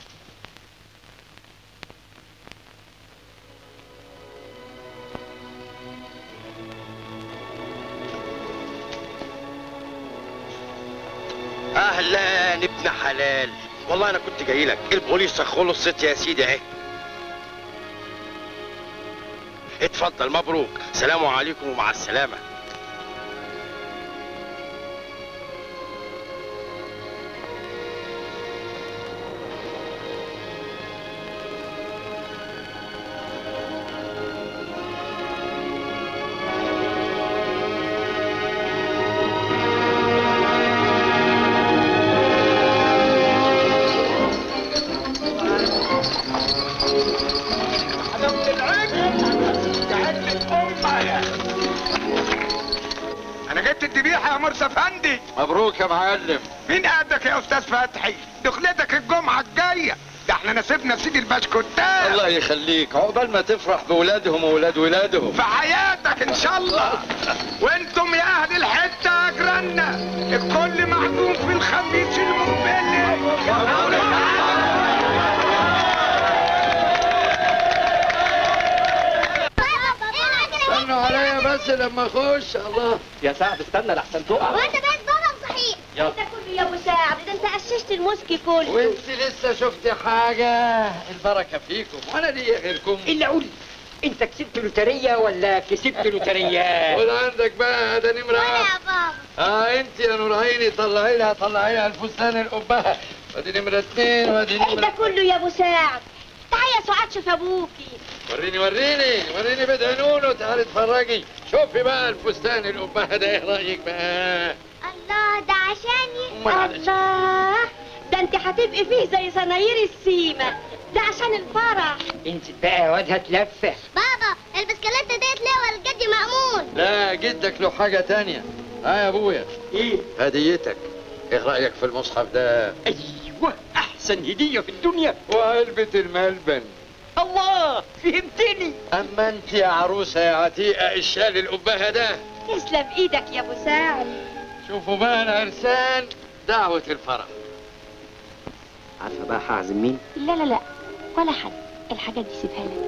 اهلا ابن حلال والله انا كنت جاي لك البوليس خلصت يا سيدي اهي اتفضل مبروك سلام عليكم ومع السلامه انا جبت الذبيحه يا مرسى افندي مبروك يا معلم مين قدك يا استاذ فتحي دخلتك الجمعه الجايه ده احنا نسيبنا سيدي البسكوتات الله يخليك عقبال ما تفرح بولادهم وولاد ولادهم في حياتك ان شاء الله وانتم يا اهل الحته يا جيراننا الكل معزوم في الخميس المقبل استنوا عليا بس لما اخش الله يا سعد استنى لحسن تقع وانت بس بابا صحيح يلا. ده كله يا ابو سعد ده انت قششت المسك كله وانت لسه شفت حاجه البركه فيكم وانا ليا غيركم الا قول انت كسبت لوتريه ولا كسبت لوتريه خد عندك بقى ده نمره يا واحد. بابا اه انت يا نور عيني طلعي لها طلعي لها الفستان القبه وادي نمره اثنين وادي ايه ده نمره كله يا ابو سعد تعالى يا سعاد شوف ابوكي وريني وريني وريني بدهنونه تعالي اتفرجي شوفي بقى الفستان القبه ده ايه رايك بقى الله ده عشاني أمال على الله ده انت هتبقي فيه زي صنايير السيمة ده عشان الفرح انت بقى واد هتلفه بابا البسكليتة ديت ليه ولا الجدي مأمون لا جدك له حاجه تانية ها يا ابويا ايه هديتك ايه رايك في المصحف ده ايوه احسن هديه في الدنيا وعلبه الملبن الله فهمتني اما انت يا عروسه يا عتيقه الشال القبه ده تسلم ايدك يا ابو سعد شوفوا بقى العرسان دعوه الفرح عارفه بقى هعزم مين لا لا لا ولا حد الحاجات دي سيبها لك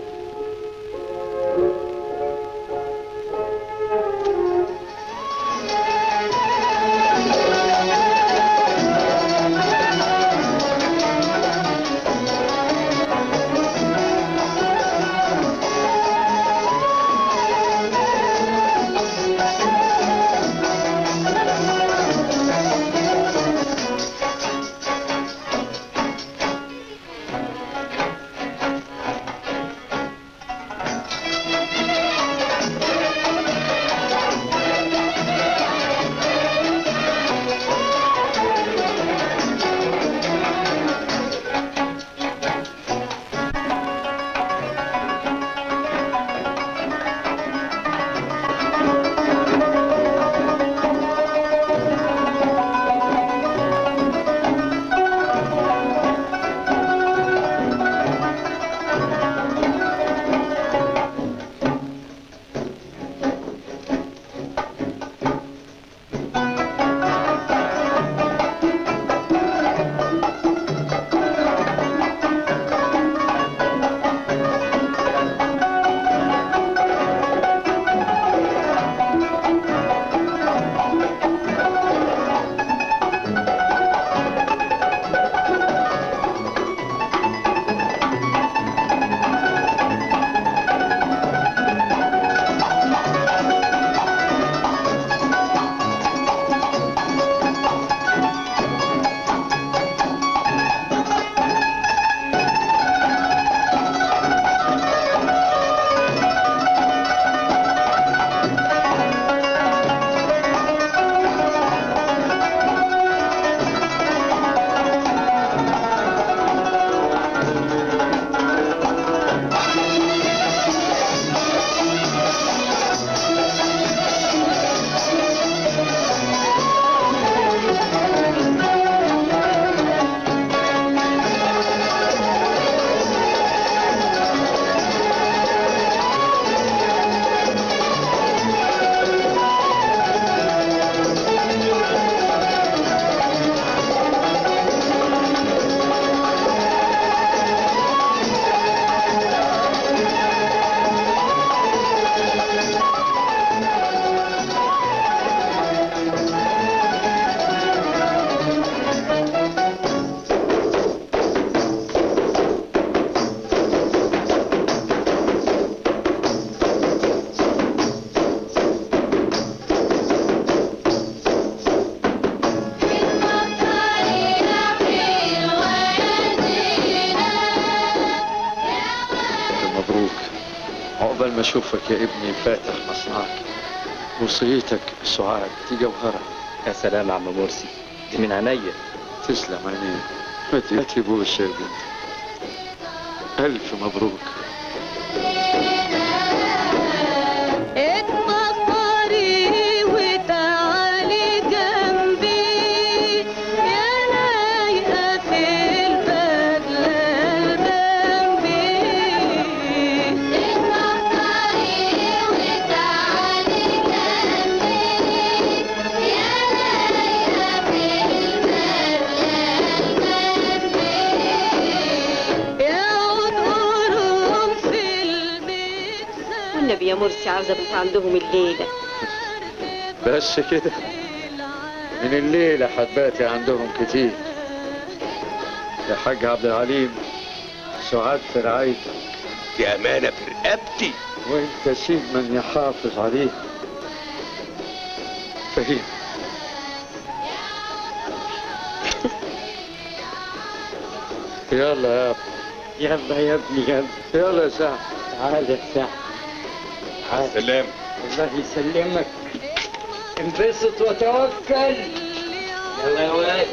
اشوفك يا ابني فاتح مصنعك وصيتك سعاد دي جوهره يا سلام يا عم مرسي دي من عينيا تسلم عينيك هاتي هاتي بوس يا بنت الف مبروك اتمخري وتعالي جنبي يا لايقة في البدلة البامبي اتمخري وتعالي جنبي يا لايقة في يا عطورهم في والنبي يا مرسي عاوزة ابات عندهم الليلة بس كده من الليلة هتباتي عندهم كتير يا حاج عبد العليم سعاد في رعايتك دي امانه في رقبتي وانت سيب من يحافظ عليه فهيم يلا يا يلا يا ابني يلا يلا يا سعد تعال يا سعد تعال سلام الله يسلمك انبسط وتوكل يلا يا ولد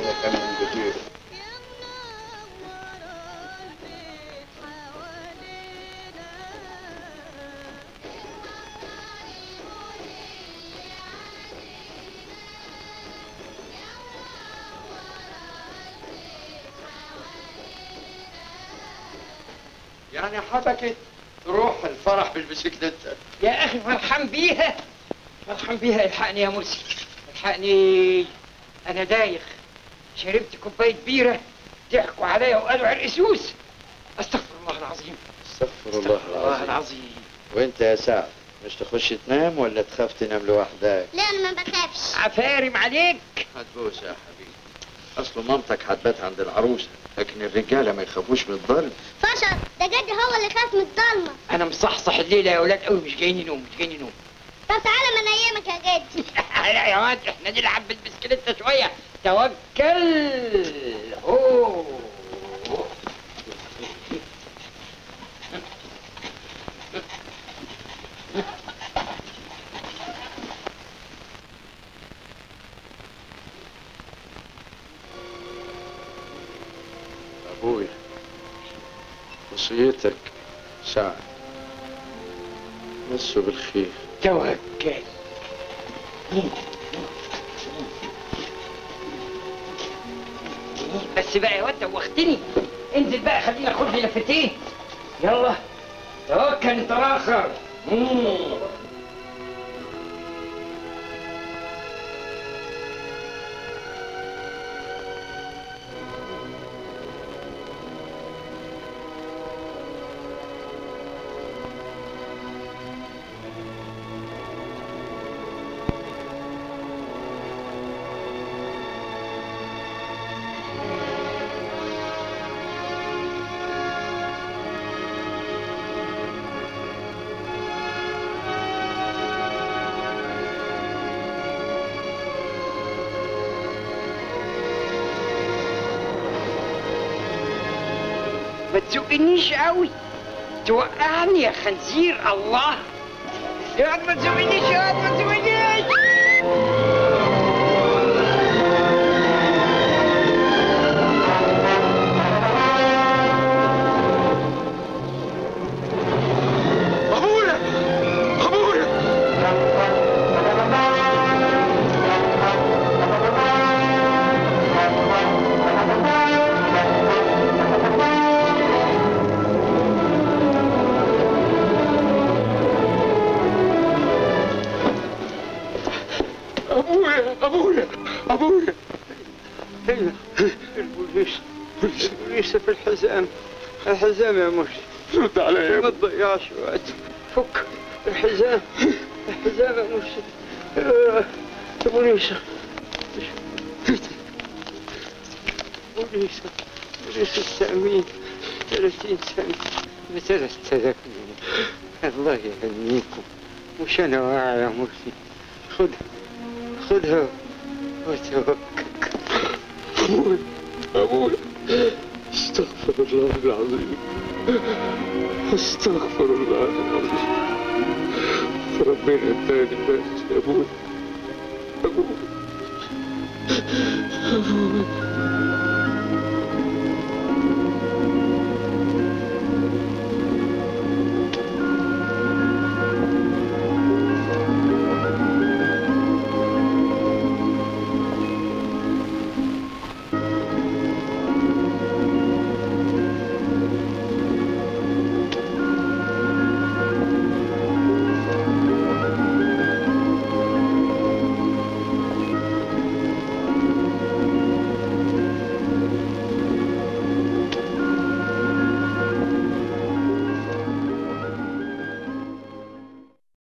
يعني حبكت روح الفرح بالبسكليتة يا اخي فرحان بيها فرحان بيها الحقني يا مرسي الحقني انا دايخ شربت كوبايه بيره ضحكوا عليا وقالوا عرقسوس استغفر الله العظيم استغفر الله الله العظيم العظيم وانت يا سعد مش تخش تنام ولا تخاف تنام لوحدك لا انا ما بخافش عفارم عليك هتبوس يا حبيبي اصل مامتك هتبات عند العروسه لكن الرجاله ما يخافوش من الظلم فشل ده جدي هو اللي خاف من الضلمه انا مصحصح الليله يا اولاد قوي مش جايين ينوم مش جايين ينوم طب تعالى ما انيمك يا جدي لا يا واد احنا نلعب بالبسكليتة شويه توكل اوه ابويا وصيتك سعد مسوا بالخير توكل بس بقى يا واد دوختني انزل بقى خلينا ناخد لي لفتين يلا توكل انت الاخر ما تزقنيش قوي توقعني يا خنزير الله يا واد ما تزقنيش يا واد ما تزقنيش ابويا ابويا ابويا ابويا ابويا هنا البوليس البوليس في الحزام الحزام يا مرشد رد عليا ما تضيعش وقت فك الحزام الحزام يا مرشد آه، البوليس بوليس بوليس التأمين 30 سنة ب 3000 جنيه الله يهنيكم مش أنا واعي يا مرشد خدها خدها وتوكل ابويا ابويا استغفر الله العظيم استغفر الله العظيم منها تاني بس يا ابويا ابويا ابويا